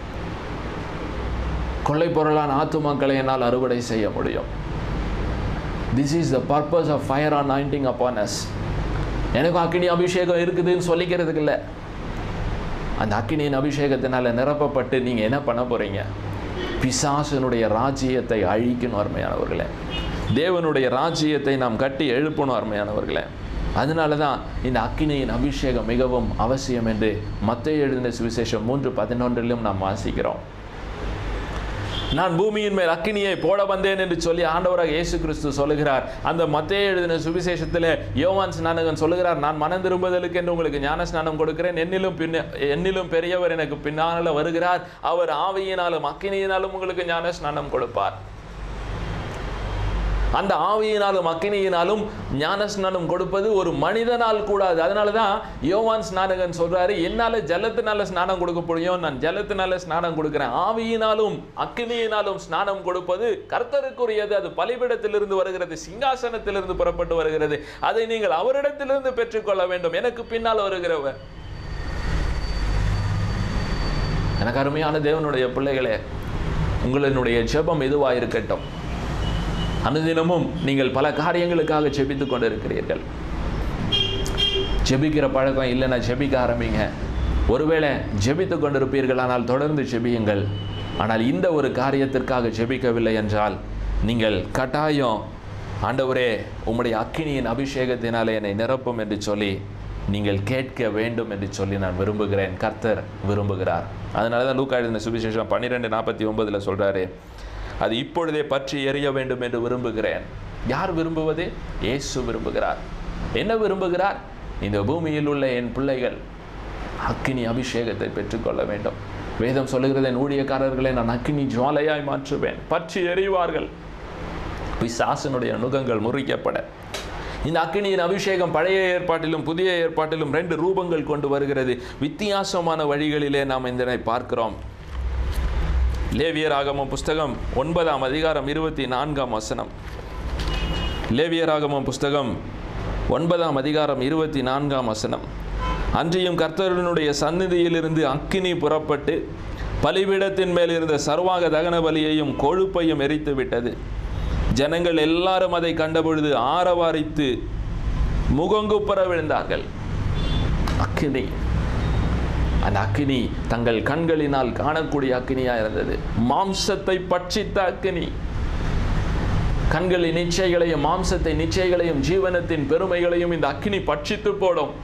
கொள்ளை பொருளான ஆத்துமாக்களை என்னால் அறுவடை செய்ய முடியும் this is the purpose of fire anointing upon us எனக்கும் அக்கினி அபிஷேகம் இருக்குதுன்னு சொல்லிக்கிறதுக்கு இல்லை அந்த அக்கினியின் அபிஷேகத்தினால நிரப்பப்பட்டு நீங்கள் என்ன பண்ண போகிறீங்க பிசாசனுடைய ராஜ்யத்தை அழிக்கணும் அருமையானவர்களே தேவனுடைய ராஜ்யத்தை நாம் கட்டி எழுப்பணும் அருமையானவர்களே அதனால தான் இந்த அக்கினியின் அபிஷேகம் மிகவும் அவசியம் என்று மத்திய எழுதின சுவிசேஷம் மூன்று பதினொன்றிலும் நாம் வாசிக்கிறோம் நான் பூமியின் மேல் அக்கினியை போட வந்தேன் என்று சொல்லி ஆண்டவராக இயேசு கிறிஸ்து சொல்லுகிறார் அந்த மத்திய எழுதின சுவிசேஷத்தில் யோவான் ஸ்நானகன் சொல்லுகிறார் நான் மனம் திரும்புதலுக்கு என்று உங்களுக்கு ஞான ஸ்நானம் கொடுக்கிறேன் என்னிலும் பின்ன என்னிலும் பெரியவர் எனக்கு பின்னால் வருகிறார் அவர் ஆவியினாலும் அக்கினியினாலும் உங்களுக்கு ஞான ஸ்நானம் கொடுப்பார் அந்த ஆவியினாலும் அக்கினியினாலும் ஞான ஸ்நானம் கொடுப்பது ஒரு மனிதனால் கூடாது அதனால தான் யோவான் ஸ்நானகன் சொல்றாரு என்னால ஜலத்தினால ஸ்நானம் கொடுக்க முடியும் நான் ஜலத்தினால ஸ்நானம் கொடுக்கிறேன் ஆவியினாலும் அக்கினியினாலும் ஸ்நானம் கொடுப்பது கர்த்தருக்குரியது அது பலிபிடத்திலிருந்து வருகிறது சிங்காசனத்திலிருந்து புறப்பட்டு வருகிறது அதை நீங்கள் அவரிடத்திலிருந்து பெற்றுக்கொள்ள வேண்டும் எனக்கு பின்னால் வருகிறவர் எனக்கு அருமையான தேவனுடைய பிள்ளைகளே உங்களினுடைய ஜெபம் எதுவாக இருக்கட்டும் அனுதினமும் நீங்கள் பல காரியங்களுக்காக ஜெபித்து கொண்டு இருக்கிறீர்கள் ஜெபிக்கிற பழக்கம் இல்லைன்னா ஜெபிக்க ஆரம்பிங்க ஒருவேளை ஜெபித்து கொண்டிருப்பீர்கள் ஆனால் தொடர்ந்து ஜெபியுங்கள் ஆனால் இந்த ஒரு காரியத்திற்காக ஜெபிக்கவில்லை என்றால் நீங்கள் கட்டாயம் ஆண்டவரே உம்முடைய அக்கினியின் அபிஷேகத்தினாலே என்னை நிரப்பும் என்று சொல்லி நீங்கள் கேட்க வேண்டும் என்று சொல்லி நான் விரும்புகிறேன் கர்த்தர் விரும்புகிறார் அதனால தான் லூக்கா எழுதின சுவிசேஷம் பன்னிரெண்டு நாற்பத்தி ஒன்பதில் சொல்கிறாரு அது இப்பொழுதே பற்றி எரிய வேண்டும் என்று விரும்புகிறேன் யார் விரும்புவது இயேசு விரும்புகிறார் என்ன விரும்புகிறார் இந்த பூமியில் உள்ள என் பிள்ளைகள் அக்கினி அபிஷேகத்தை பெற்றுக்கொள்ள வேண்டும் வேதம் சொல்லுகிறது என் ஊழியக்காரர்களை நான் அக்கினி ஜுவாலையாய் மாற்றுவேன் பற்றி எறிவார்கள் பிசாசனுடைய நுகங்கள் முறிக்கப்பட இந்த அக்கினியின் அபிஷேகம் பழைய ஏற்பாட்டிலும் புதிய ஏற்பாட்டிலும் ரெண்டு ரூபங்கள் கொண்டு வருகிறது வித்தியாசமான வழிகளிலே நாம் இதனை பார்க்கிறோம் லேவியராகமம் புஸ்தகம் ஒன்பதாம் அதிகாரம் இருபத்தி நான்காம் வசனம் லேவியராகமம் புஸ்தகம் ஒன்பதாம் அதிகாரம் இருபத்தி நான்காம் வசனம் அன்றியும் கர்த்தருடைய சந்நிதியிலிருந்து அக்கினி புறப்பட்டு பலிபீடத்தின் மேல் இருந்த சர்வாக தகன பலியையும் கொழுப்பையும் எரித்து விட்டது ஜனங்கள் எல்லாரும் அதை கண்டபொழுது ஆரவாரித்து முகங்குப்புற விழுந்தார்கள் அக்கினி அந்த அக்கினி தங்கள் கண்களினால் காணக்கூடிய அக்கினியா இருந்தது மாம்சத்தை பட்சித்த அக்கினி கண்களின் நிச்சயங்களையும் மாம்சத்தை நிச்சயங்களையும் ஜீவனத்தின் பெருமைகளையும் இந்த அக்கினி பட்சித்து போடும்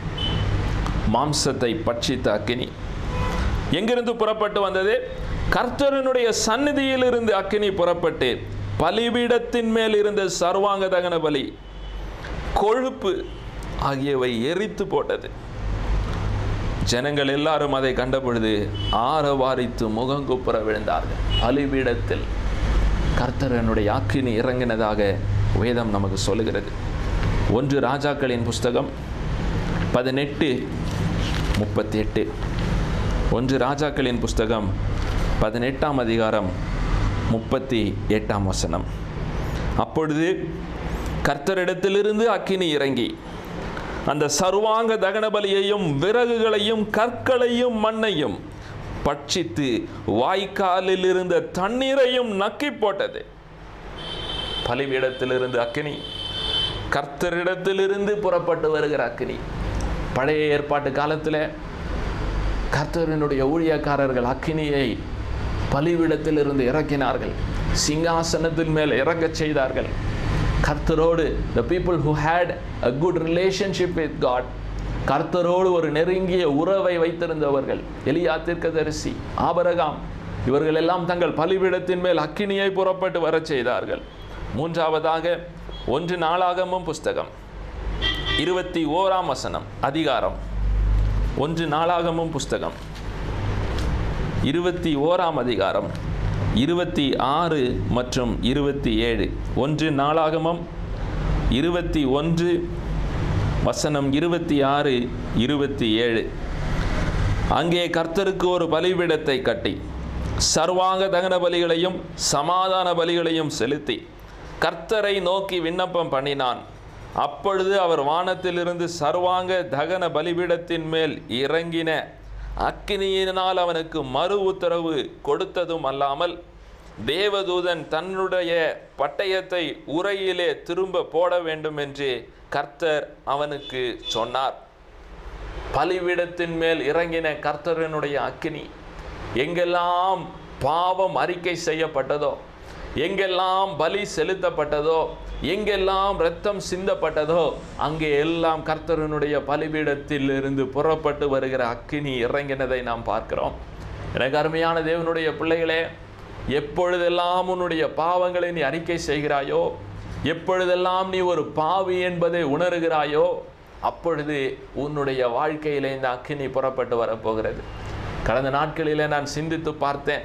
மாம்சத்தை பட்சித்த அக்கினி எங்கிருந்து புறப்பட்டு வந்தது கர்த்தரனுடைய சந்நிதியிலிருந்து அக்கினி புறப்பட்டு பலிபீடத்தின் மேல் இருந்த சர்வாங்க தகன பலி கொழுப்பு ஆகியவை எரித்து போட்டது ஜனங்கள் எல்லாரும் அதை கண்டபொழுது ஆரவாரித்து முகங்குப்புற விழுந்தார்கள் பலிபீடத்தில் கர்த்தரனுடைய அக்கினி இறங்கினதாக வேதம் நமக்கு சொல்லுகிறது ஒன்று ராஜாக்களின் புஸ்தகம் பதினெட்டு முப்பத்தி எட்டு ஒன்று ராஜாக்களின் புஸ்தகம் பதினெட்டாம் அதிகாரம் முப்பத்தி எட்டாம் வசனம் அப்பொழுது கர்த்தரிடத்திலிருந்து அக்கினி இறங்கி அந்த சர்வாங்க தகன பலியையும் விறகுகளையும் கற்களையும் மண்ணையும் பட்சித்து வாய்க்காலில் இருந்த தண்ணீரையும் நக்கி போட்டது பலிபீடத்திலிருந்து அக்கினி கர்த்தரிடத்திலிருந்து புறப்பட்டு வருகிற அக்கினி பழைய ஏற்பாட்டு காலத்தில் கர்த்தரினுடைய ஊழியக்காரர்கள் அக்கினியை பலிபீடத்திலிருந்து இறக்கினார்கள் சிங்காசனத்தின் மேல் இறங்கச் செய்தார்கள் கர்த்தரோடு the people who had a good relationship with God கர்த்தரோடு ஒரு நெருங்கிய உறவை வைத்திருந்தவர்கள் எலியா தீர்க்கதரிசி ஆபரகாம் இவர்கள் எல்லாம் தங்கள் பலிபீடத்தின் மேல் அக்கினியை புறப்பட்டு வரச் செய்தார்கள் மூன்றாவதாக ஒன்று நாளாகமும் புஸ்தகம் இருபத்தி ஓராம் வசனம் அதிகாரம் ஒன்று நாளாகமும் புஸ்தகம் இருபத்தி ஓராம் அதிகாரம் இருபத்தி ஆறு மற்றும் இருபத்தி ஏழு ஒன்று நாளாகமம் இருபத்தி ஒன்று வசனம் இருபத்தி ஆறு இருபத்தி ஏழு அங்கே கர்த்தருக்கு ஒரு பலிபீடத்தை கட்டி சர்வாங்க தகன பலிகளையும் சமாதான பலிகளையும் செலுத்தி கர்த்தரை நோக்கி விண்ணப்பம் பண்ணினான் அப்பொழுது அவர் வானத்திலிருந்து சர்வாங்க தகன பலிபீடத்தின் மேல் இறங்கின அக்கினியினால் அவனுக்கு மறு உத்தரவு கொடுத்ததும் அல்லாமல் தேவதூதன் தன்னுடைய பட்டயத்தை உரையிலே திரும்ப போட வேண்டும் என்று கர்த்தர் அவனுக்கு சொன்னார் பலிபீடத்தின் மேல் இறங்கின கர்த்தரனுடைய அக்கினி எங்கெல்லாம் பாவம் அறிக்கை செய்யப்பட்டதோ எங்கெல்லாம் பலி செலுத்தப்பட்டதோ எங்கெல்லாம் இரத்தம் சிந்தப்பட்டதோ அங்கே எல்லாம் கர்த்தரனுடைய பலிபீடத்தில் இருந்து புறப்பட்டு வருகிற அக்கினி இறங்கினதை நாம் பார்க்கிறோம் எனக்கு அருமையான தேவனுடைய பிள்ளைகளே எப்பொழுதெல்லாம் உன்னுடைய பாவங்களை நீ அறிக்கை செய்கிறாயோ எப்பொழுதெல்லாம் நீ ஒரு பாவி என்பதை உணர்கிறாயோ அப்பொழுது உன்னுடைய வாழ்க்கையிலே இந்த அக்கினி புறப்பட்டு வரப்போகிறது கடந்த நாட்களிலே நான் சிந்தித்து பார்த்தேன்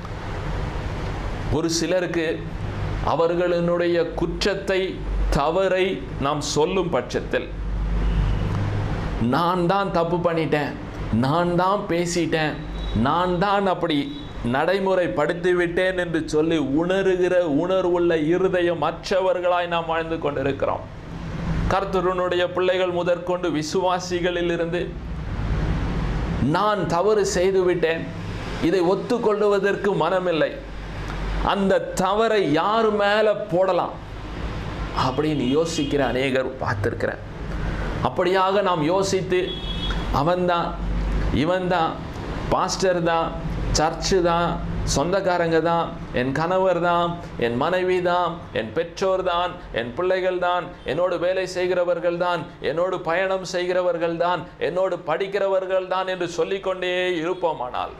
ஒரு சிலருக்கு அவர்களினுடைய குற்றத்தை தவறை நாம் சொல்லும் பட்சத்தில் நான் தான் தப்பு பண்ணிட்டேன் நான் தான் பேசிட்டேன் நான் தான் அப்படி நடைமுறைப்படுத்தி விட்டேன் என்று சொல்லி உணர்கிற உணர்வுள்ள இருதயம் மற்றவர்களாய் நாம் வாழ்ந்து கொண்டிருக்கிறோம் கர்த்தருனுடைய பிள்ளைகள் முதற்கொண்டு விசுவாசிகளிலிருந்து நான் தவறு செய்து விட்டேன் இதை ஒத்துக்கொள்வதற்கு மனமில்லை அந்த தவறை யார் மேலே போடலாம் அப்படின்னு யோசிக்கிற அநேகர் பார்த்துருக்கிறேன் அப்படியாக நாம் யோசித்து அவன்தான் இவன்தான் பாஸ்டர் தான் சர்ச்சு தான் சொந்தக்காரங்க தான் என் கணவர் தான் என் மனைவி தான் என் பெற்றோர் தான் என் பிள்ளைகள் தான் என்னோடு வேலை செய்கிறவர்கள் தான் என்னோடு பயணம் செய்கிறவர்கள் தான் என்னோடு படிக்கிறவர்கள் தான் என்று சொல்லிக்கொண்டே இருப்போமானால்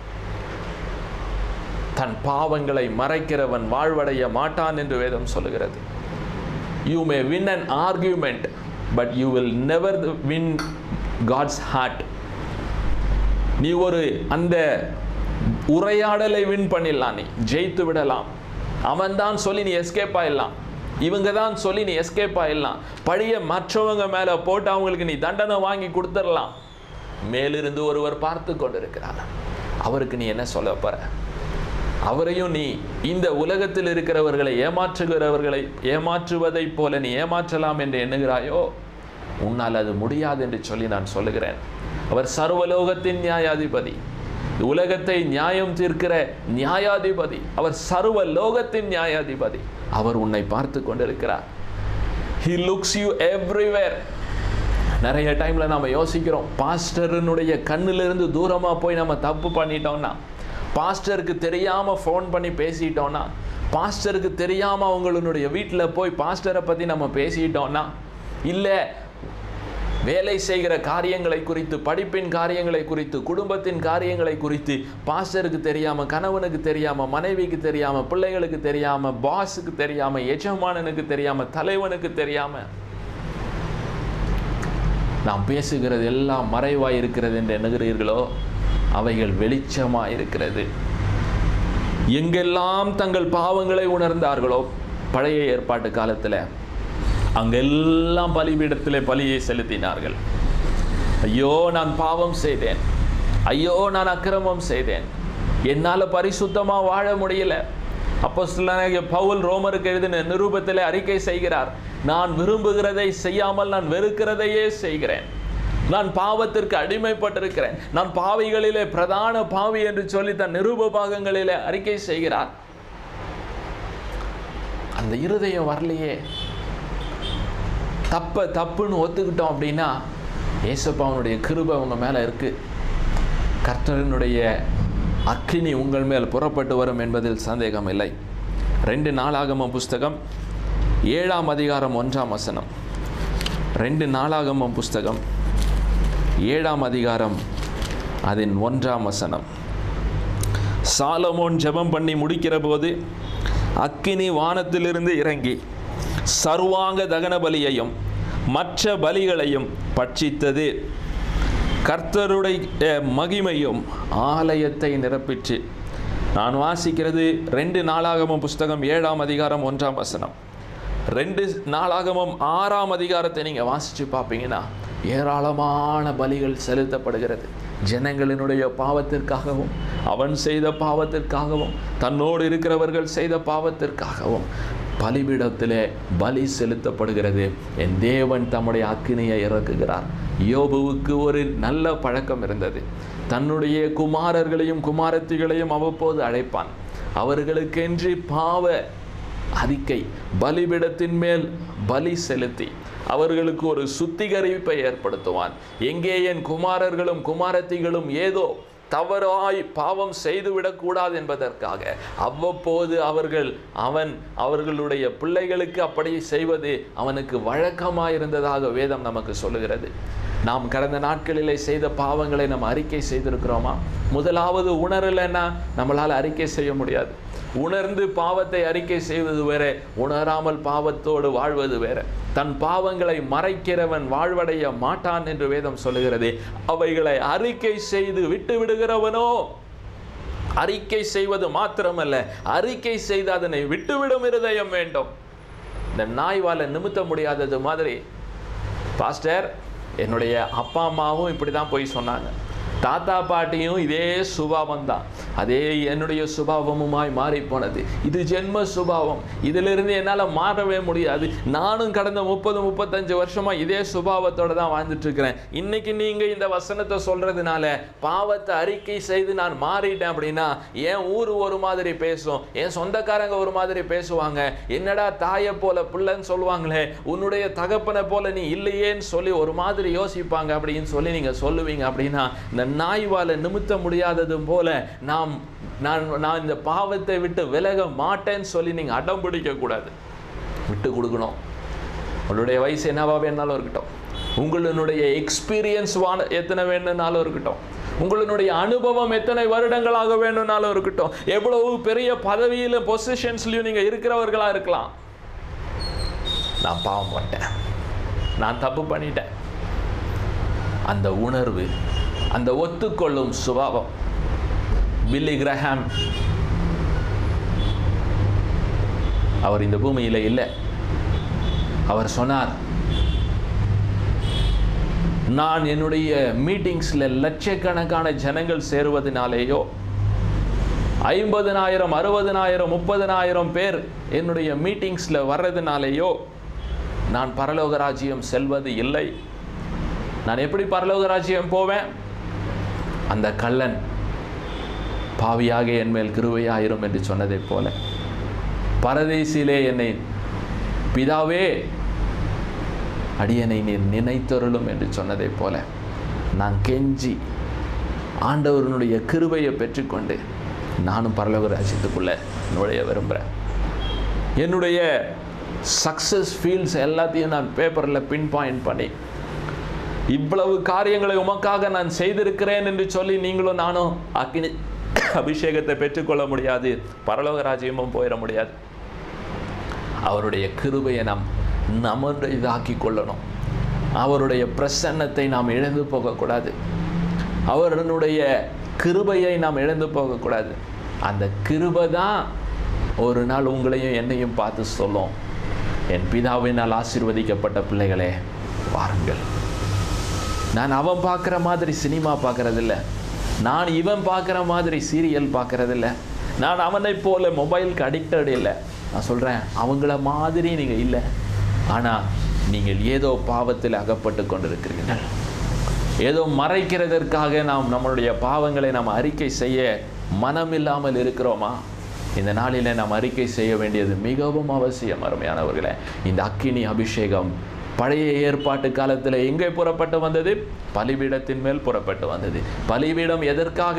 தன் பாவங்களை மறைக்கிறவன் வாழ்வடைய மாட்டான் என்று வேதம் சொல்லுகிறது you may win an argument but you will never win God's heart நீ ஒரு அந்த உரையாடலை வின் பண்ணிடலாம் நீ ஜெயித்து விடலாம் அவன் தான் சொல்லி நீ எஸ்கேப் ஆயிடலாம் இவங்க தான் சொல்லி நீ எஸ்கேப் ஆயிடலாம் பழிய மற்றவங்க மேலே போட்டு அவங்களுக்கு நீ தண்டனை வாங்கி கொடுத்துடலாம் மேலிருந்து ஒருவர் பார்த்து கொண்டிருக்கிறார் அவருக்கு நீ என்ன சொல்ல போற அவரையும் நீ இந்த உலகத்தில் இருக்கிறவர்களை ஏமாற்றுகிறவர்களை ஏமாற்றுவதைப் போல நீ ஏமாற்றலாம் என்று எண்ணுகிறாயோ உன்னால் அது முடியாது என்று சொல்லி நான் சொல்லுகிறேன் அவர் சர்வலோகத்தின் நியாயாதிபதி உலகத்தை நியாயம் தீர்க்கிற நியாயாதிபதி அவர் சர்வ லோகத்தின் நியாயாதிபதி அவர் உன்னை பார்த்து கொண்டிருக்கிறார் ஹி லுக்ஸ் யூ எவ்ரிவேர் நிறைய டைமில் நம்ம யோசிக்கிறோம் பாஸ்டருனுடைய கண்ணிலிருந்து தூரமாக போய் நம்ம தப்பு பண்ணிட்டோம்னா பாஸ்டருக்கு தெரியாமல் ஃபோன் பண்ணி பேசிட்டோம்னா பாஸ்டருக்கு தெரியாமல் அவங்களுடைய வீட்டில் போய் பாஸ்டரை பற்றி நம்ம பேசிட்டோம்னா இல்லை வேலை செய்கிற காரியங்களை குறித்து படிப்பின் காரியங்களை குறித்து குடும்பத்தின் காரியங்களை குறித்து பாஸ்டருக்கு தெரியாமல் கணவனுக்கு தெரியாமல் மனைவிக்கு தெரியாமல் பிள்ளைகளுக்கு தெரியாமல் பாஸுக்கு தெரியாமல் எஜமானனுக்கு தெரியாமல் தலைவனுக்கு தெரியாமல் நாம் பேசுகிறது எல்லாம் மறைவாய் இருக்கிறது என்று எண்ணுகிறீர்களோ அவைகள் வெளிச்சமாக இருக்கிறது எங்கெல்லாம் தங்கள் பாவங்களை உணர்ந்தார்களோ பழைய ஏற்பாட்டு காலத்தில் அங்கெல்லாம் பலிபீடத்திலே பலியை செலுத்தினார்கள் ஐயோ நான் பாவம் செய்தேன் ஐயோ நான் அக்கிரமம் செய்தேன் என்னால் பரிசுத்தமாக வாழ முடியல அப்போ பவுல் ரோமருக்கு எழுதின நிரூபத்தில் அறிக்கை செய்கிறார் நான் விரும்புகிறதை செய்யாமல் நான் வெறுக்கிறதையே செய்கிறேன் நான் பாவத்திற்கு அடிமைப்பட்டிருக்கிறேன் நான் பாவிகளிலே பிரதான பாவி என்று சொல்லி தன் நிரூப பாகங்களிலே அறிக்கை செய்கிறார் அந்த இருதயம் வரலையே தப்ப தப்புன்னு ஒத்துக்கிட்டோம் அப்படின்னா ஏசப்பாவனுடைய கிருபை உங்க மேல இருக்கு கர்த்தரனுடைய அக்கினி உங்கள் மேல் புறப்பட்டு வரும் என்பதில் சந்தேகம் இல்லை ரெண்டு நாளாகம புஸ்தகம் ஏழாம் அதிகாரம் ஒன்றாம் வசனம் ரெண்டு நாளாகம புஸ்தகம் ஏழாம் அதிகாரம் அதன் ஒன்றாம் வசனம் சாலமோன் ஜெபம் பண்ணி முடிக்கிற போது அக்கினி வானத்திலிருந்து இறங்கி சர்வாங்க தகன பலியையும் மற்ற பலிகளையும் பட்சித்தது கர்த்தருடைய மகிமையும் ஆலயத்தை நிரப்பிற்று நான் வாசிக்கிறது ரெண்டு நாளாகமம் புஸ்தகம் ஏழாம் அதிகாரம் ஒன்றாம் வசனம் ரெண்டு நாளாகமம் ஆறாம் அதிகாரத்தை நீங்கள் வாசித்து பார்ப்பீங்கன்னா ஏராளமான பலிகள் செலுத்தப்படுகிறது ஜனங்களினுடைய பாவத்திற்காகவும் அவன் செய்த பாவத்திற்காகவும் தன்னோடு இருக்கிறவர்கள் செய்த பாவத்திற்காகவும் பலிபீடத்திலே பலி செலுத்தப்படுகிறது என் தேவன் தம்முடைய அக்கினியை இறக்குகிறார் யோபுவுக்கு ஒரு நல்ல பழக்கம் இருந்தது தன்னுடைய குமாரர்களையும் குமாரத்திகளையும் அவ்வப்போது அழைப்பான் அவர்களுக்கென்று பாவ அறிக்கை பலிபிடத்தின் மேல் பலி செலுத்தி அவர்களுக்கு ஒரு சுத்திகரிப்பை ஏற்படுத்துவான் எங்கே என் குமாரர்களும் குமாரத்திகளும் ஏதோ தவறாய் பாவம் செய்துவிடக்கூடாது என்பதற்காக அவ்வப்போது அவர்கள் அவன் அவர்களுடைய பிள்ளைகளுக்கு அப்படி செய்வது அவனுக்கு வழக்கமாயிருந்ததாக வேதம் நமக்கு சொல்லுகிறது நாம் கடந்த நாட்களிலே செய்த பாவங்களை நம்ம அறிக்கை செய்திருக்கிறோமா முதலாவது உணரலைன்னா நம்மளால் அறிக்கை செய்ய முடியாது உணர்ந்து பாவத்தை அறிக்கை செய்வது வேற உணராமல் பாவத்தோடு வாழ்வது வேற தன் பாவங்களை மறைக்கிறவன் வாழ்வடைய மாட்டான் என்று வேதம் சொல்லுகிறது அவைகளை அறிக்கை செய்து விட்டு விடுகிறவனோ அறிக்கை செய்வது மாத்திரமல்ல அறிக்கை செய்து அதனை விட்டுவிடும் இருதயம் வேண்டும் இந்த நாய்வால நிமித்த முடியாதது மாதிரி பாஸ்டர் என்னுடைய அப்பா அம்மாவும் இப்படி தான் போய் சொன்னாங்க தாத்தா பாட்டியும் இதே சுபாவம் தான் அதே என்னுடைய சுபாவமுமாய் மாறி போனது இது ஜென்ம சுபாவம் இதிலிருந்து என்னால் மாறவே முடியாது நானும் கடந்த முப்பது முப்பத்தஞ்சு வருஷமா இதே சுபாவத்தோட தான் வாழ்ந்துட்டு இருக்கிறேன் இன்னைக்கு நீங்க இந்த வசனத்தை சொல்றதுனால பாவத்தை அறிக்கை செய்து நான் மாறிட்டேன் அப்படின்னா என் ஊர் ஒரு மாதிரி பேசும் என் சொந்தக்காரங்க ஒரு மாதிரி பேசுவாங்க என்னடா தாயை போல பிள்ளைன்னு சொல்லுவாங்களே உன்னுடைய தகப்பனை போல நீ இல்லையேன்னு சொல்லி ஒரு மாதிரி யோசிப்பாங்க அப்படின்னு சொல்லி நீங்க சொல்லுவீங்க அப்படின்னா இந்த நாய்வால நிமித்த முடியாததும் போல நாம் நான் நான் இந்த பாவத்தை விட்டு விலக மாட்டேன்னு சொல்லி நீங்க அடம் பிடிக்க கூடாது விட்டு கொடுக்கணும் உங்களுடைய வயசு என்னவா வேணாலும் இருக்கட்டும் உங்களுடைய எக்ஸ்பீரியன்ஸ் வான எத்தனை வேணும்னாலும் இருக்கட்டும் உங்களுடைய அனுபவம் எத்தனை வருடங்களாக வேணும்னாலும் இருக்கட்டும் எவ்வளவு பெரிய பதவியில பொசிஷன்ஸ்லையும் நீங்க இருக்கிறவர்களா இருக்கலாம் நான் பாவம் பண்ணிட்டேன் நான் தப்பு பண்ணிட்டேன் அந்த உணர்வு அந்த ஒத்துக்கொள்ளும் சுபாவம் பில்லி கிரஹாம் அவர் இந்த பூமியில இல்லை அவர் சொன்னார் நான் என்னுடைய மீட்டிங்ஸில் லட்சக்கணக்கான ஜனங்கள் சேருவதனாலேயோ ஐம்பதனாயிரம் அறுபதனாயிரம் முப்பதனாயிரம் பேர் என்னுடைய மீட்டிங்ஸில் வர்றதுனாலேயோ நான் பரலோக ராஜ்யம் செல்வது இல்லை நான் எப்படி பரலோக ராஜ்யம் போவேன் அந்த கள்ளன் பாவியாக என் மேல் கிருவையாயிரும் என்று சொன்னதைப் போல பரதேசிலே என்னை பிதாவே அடியனை நீர் நினைத்தருளும் என்று சொன்னதைப் போல நான் கெஞ்சி ஆண்டவருடைய கிருபையை பெற்றுக்கொண்டு நானும் பரலோக ராஜ்யத்துக்குள்ள நுழைய விரும்புகிறேன் என்னுடைய சக்ஸஸ் ஃபீல்ட்ஸ் எல்லாத்தையும் நான் பேப்பரில் பின் பாயிண்ட் பண்ணி இவ்வளவு காரியங்களை உமக்காக நான் செய்திருக்கிறேன் என்று சொல்லி நீங்களும் நானும் அக்கினி அபிஷேகத்தை பெற்றுக்கொள்ள முடியாது பரலோக ராஜ்யமும் போயிட முடியாது அவருடைய கிருபையை நாம் நம்முடைய இதாக்கி கொள்ளணும் அவருடைய பிரசன்னத்தை நாம் இழந்து போகக்கூடாது அவருடைய கிருபையை நாம் இழந்து போகக்கூடாது அந்த கிருபை தான் ஒரு நாள் உங்களையும் என்னையும் பார்த்து சொல்லும் என் பிதாவினால் ஆசீர்வதிக்கப்பட்ட பிள்ளைகளே வாருங்கள் நான் அவன் பார்க்குற மாதிரி சினிமா பார்க்கறதில்ல நான் இவன் பார்க்குற மாதிரி சீரியல் பார்க்கறதில்ல நான் அவனைப் போல மொபைலுக்கு அடிக்டட் இல்லை நான் சொல்கிறேன் அவங்கள மாதிரி நீங்கள் இல்லை ஆனால் நீங்கள் ஏதோ பாவத்தில் அகப்பட்டு கொண்டிருக்கிறீர்கள் ஏதோ மறைக்கிறதற்காக நாம் நம்மளுடைய பாவங்களை நாம் அறிக்கை செய்ய மனமில்லாமல் இருக்கிறோமா இந்த நாளிலே நாம் அறிக்கை செய்ய வேண்டியது மிகவும் அவசியம் அருமையானவர்களே இந்த அக்கினி அபிஷேகம் பழைய ஏற்பாட்டு காலத்தில் எங்கே புறப்பட்டு வந்தது பலிபீடத்தின் மேல் புறப்பட்டு வந்தது பலிபீடம் எதற்காக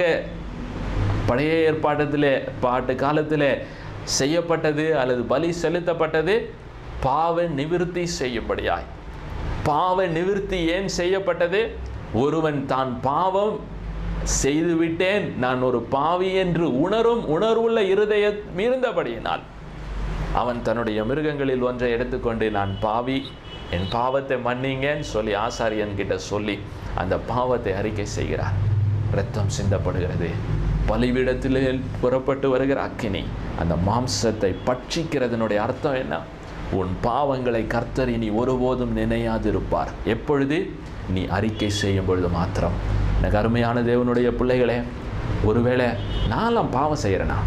பழைய ஏற்பாட்டத்திலே பாட்டு காலத்தில் செய்யப்பட்டது அல்லது பலி செலுத்தப்பட்டது பாவ நிவிருத்தி செய்யும்படியாய் பாவ நிவிருத்தி ஏன் செய்யப்பட்டது ஒருவன் தான் பாவம் செய்துவிட்டேன் நான் ஒரு பாவி என்று உணரும் உணர்வுள்ள இருதய இருந்தபடியினால் அவன் தன்னுடைய மிருகங்களில் ஒன்றை எடுத்துக்கொண்டு நான் பாவி என் பாவத்தை மன்னிங்கன்னு சொல்லி ஆசாரியன் கிட்ட சொல்லி அந்த பாவத்தை அறிக்கை செய்கிறார் இரத்தம் சிந்தப்படுகிறது பலிபீடத்திலே புறப்பட்டு வருகிற அக்கினி அந்த மாம்சத்தை பட்சிக்கிறதனுடைய அர்த்தம் என்ன உன் பாவங்களை கர்த்தர் இனி ஒருபோதும் நினையாதிருப்பார் எப்பொழுது நீ அறிக்கை செய்யும் பொழுது மாத்திரம் எனக்கு அருமையான தேவனுடைய பிள்ளைகளே ஒருவேளை நான்லாம் பாவம் செய்கிறேனா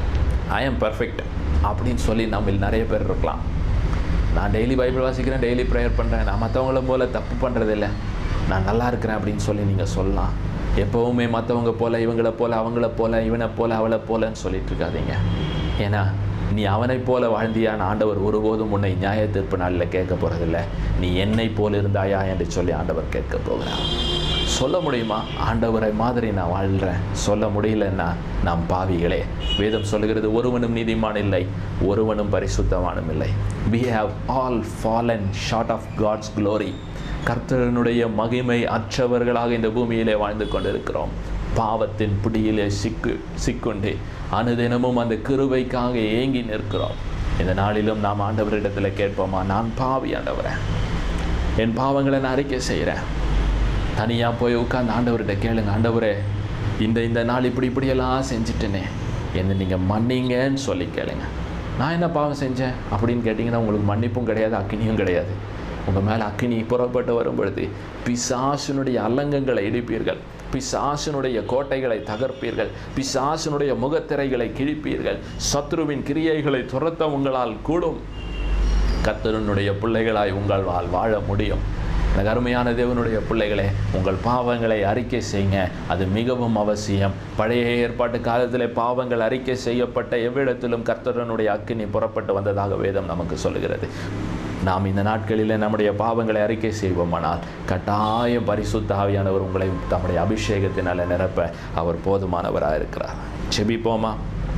ஐ எம் பர்ஃபெக்ட் அப்படின்னு சொல்லி நம்மில் நிறைய பேர் இருக்கலாம் நான் டெய்லி பைபிள் வாசிக்கிறேன் டெய்லி ப்ரேயர் பண்ணுறேன் நான் மற்றவங்கள போல தப்பு பண்ணுறதில்ல நான் நல்லா இருக்கிறேன் அப்படின்னு சொல்லி நீங்கள் சொல்லலாம் எப்போவுமே மற்றவங்க போல இவங்களை போல அவங்கள போல இவனை போல அவளை போலன்னு சொல்லிட்டு இருக்காதீங்க ஏன்னா நீ அவனைப் போல வாழ்ந்தியான் ஆண்டவர் ஒருபோதும் உன்னை நியாய தீர்ப்பு நாளில் கேட்க போகிறதில்ல நீ என்னை போல இருந்தாயா என்று சொல்லி ஆண்டவர் கேட்க போகிறார் சொல்ல முடியுமா ஆண்டவரை மாதிரி நான் வாழ்கிறேன் சொல்ல முடியலன்னா நாம் பாவிகளே வேதம் சொல்லுகிறது ஒருவனும் நீதிமான் இல்லை ஒருவனும் பரிசுத்தவானும் இல்லை we have all fallen short of God's glory கர்த்தரனுடைய மகிமை அற்றவர்களாக இந்த பூமியிலே வாழ்ந்து கொண்டிருக்கிறோம் பாவத்தின் பிடியிலே சிக்கு சிக்குண்டு அனுதினமும் அந்த கிருபைக்காக ஏங்கி நிற்கிறோம் இந்த நாளிலும் நாம் ஆண்டவரிடத்தில் கேட்போமா நான் பாவி ஆண்டவரே என் பாவங்களை நான் அறிக்கை செய்கிறேன் தனியாக போய் உட்காந்து ஆண்டவர்கிட்ட கேளுங்க ஆண்டவரே இந்த இந்த நாள் இப்படி இப்படியெல்லாம் செஞ்சுட்டேனே என்ன நீங்கள் மன்னிங்கன்னு சொல்லி கேளுங்க நான் என்ன பாவம் செஞ்சேன் அப்படின்னு கேட்டிங்கன்னா உங்களுக்கு மன்னிப்பும் கிடையாது அக்கினியும் கிடையாது உங்கள் மேலே அக்கினி புறப்பட்டு வரும் பொழுது பிசாசினுடைய அல்லங்கங்களை இடிப்பீர்கள் பிசாசினுடைய கோட்டைகளை தகர்ப்பீர்கள் பிசாசினுடைய முகத்திரைகளை கிழிப்பீர்கள் சத்ருவின் கிரியைகளை துரத்த உங்களால் கூடும் கர்த்தருனுடைய பிள்ளைகளாய் உங்கள் வாழ் வாழ முடியும் எனக்கு அருமையான தேவனுடைய பிள்ளைகளே உங்கள் பாவங்களை அறிக்கை செய்யுங்க அது மிகவும் அவசியம் பழைய ஏற்பாட்டு காலத்தில் பாவங்கள் அறிக்கை செய்யப்பட்ட எவ்விடத்திலும் கர்த்தரனுடைய அக்கினி புறப்பட்டு வந்ததாக வேதம் நமக்கு சொல்லுகிறது நாம் இந்த நாட்களில் நம்முடைய பாவங்களை அறிக்கை செய்வோமானால் கட்டாயம் பரிசுத்த ஆவியானவர் உங்களை தம்முடைய அபிஷேகத்தினால் நிரப்ப அவர் போதுமானவராக இருக்கிறார் செபிப்போமா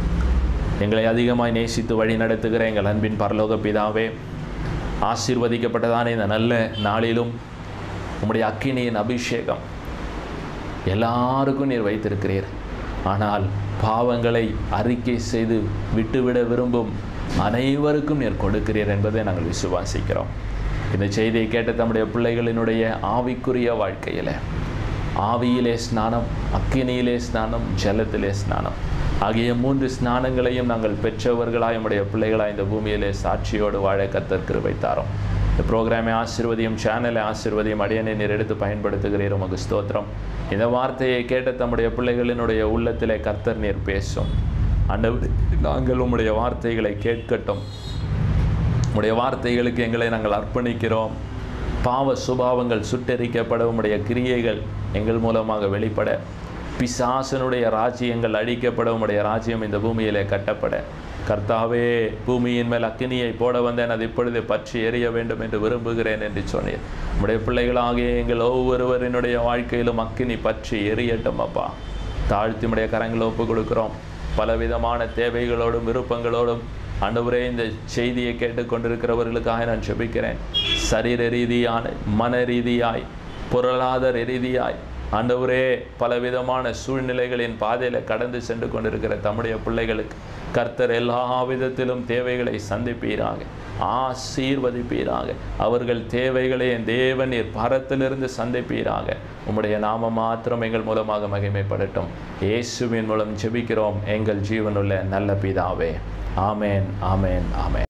எங்களை அதிகமாய் நேசித்து வழி நடத்துகிற எங்கள் அன்பின் பரலோக பிதாவே ஆசீர்வதிக்கப்பட்டதான இந்த நல்ல நாளிலும் உம்முடைய அக்கினியின் அபிஷேகம் எல்லாருக்கும் நீர் வைத்திருக்கிறீர் ஆனால் பாவங்களை அறிக்கை செய்து விட்டுவிட விரும்பும் அனைவருக்கும் நீர் கொடுக்கிறீர் என்பதை நாங்கள் விசுவாசிக்கிறோம் இந்த செய்தியை கேட்ட தம்முடைய பிள்ளைகளினுடைய ஆவிக்குரிய வாழ்க்கையில் ஆவியிலே ஸ்நானம் அக்கினியிலே ஸ்நானம் ஜலத்திலே ஸ்நானம் ஆகிய மூன்று ஸ்நானங்களையும் நாங்கள் பெற்றவர்களாய் நம்முடைய பிள்ளைகளாய் இந்த பூமியிலே சாட்சியோடு வாழ கத்தர் கிருபை தாரோம் இந்த ப்ரோக்ராமை ஆசிர்வதியும் சேனலை ஆசிர்வதியும் அடியனை நீர் எடுத்து பயன்படுத்துகிறீர் உமக்கு ஸ்தோத்திரம் இந்த வார்த்தையை கேட்ட தம்முடைய பிள்ளைகளினுடைய உள்ளத்திலே கர்த்தர் நீர் பேசும் ஆண்டவரே நாங்கள் உம்முடைய வார்த்தைகளை கேட்கட்டும் உம்முடைய வார்த்தைகளுக்கு எங்களை நாங்கள் அர்ப்பணிக்கிறோம் பாவ சுபாவங்கள் சுட்டெரிக்கப்பட உம்முடைய கிரியைகள் எங்கள் மூலமாக வெளிப்பட பிசாசனுடைய ராஜ்யங்கள் அழிக்கப்பட உம்முடைய ராஜ்யம் இந்த பூமியிலே கட்டப்பட கர்த்தாவே பூமியின் மேல் அக்கினியை போட வந்தேன் அது இப்பொழுது பற்றி எரிய வேண்டும் என்று விரும்புகிறேன் என்று சொன்னீர் உம்முடைய பிள்ளைகளாகிய எங்கள் ஒவ்வொருவரினுடைய வாழ்க்கையிலும் அக்கினி பற்றி எரியட்டும் அப்பா தாழ்த்தி உம்முடைய கரங்களை ஒப்பு கொடுக்கிறோம் பலவிதமான தேவைகளோடும் விருப்பங்களோடும் ஆண்டவரே இந்த செய்தியை கேட்டுக்கொண்டிருக்கிறவர்களுக்காக நான் ஜெபிக்கிறேன் சரீர ரீதியான மன ரீதியாய் பொருளாதார ரீதியாய் ஆண்டவரே பலவிதமான சூழ்நிலைகளின் பாதையில் கடந்து சென்று கொண்டிருக்கிற தம்முடைய பிள்ளைகளுக்கு கர்த்தர் எல்லா விதத்திலும் தேவைகளை சந்திப்பீராக ஆசீர்வதிப்பீராக அவர்கள் தேவைகளை என் தேவன் நீர் பரத்திலிருந்து சந்திப்பீராக உம்முடைய நாமம் மாத்திரம் எங்கள் மூலமாக மகிமைப்படட்டும் இயேசுவின் மூலம் ஜெபிக்கிறோம் எங்கள் ஜீவனுள்ள நல்ல பிதாவே ஆமேன் ஆமேன் ஆமேன்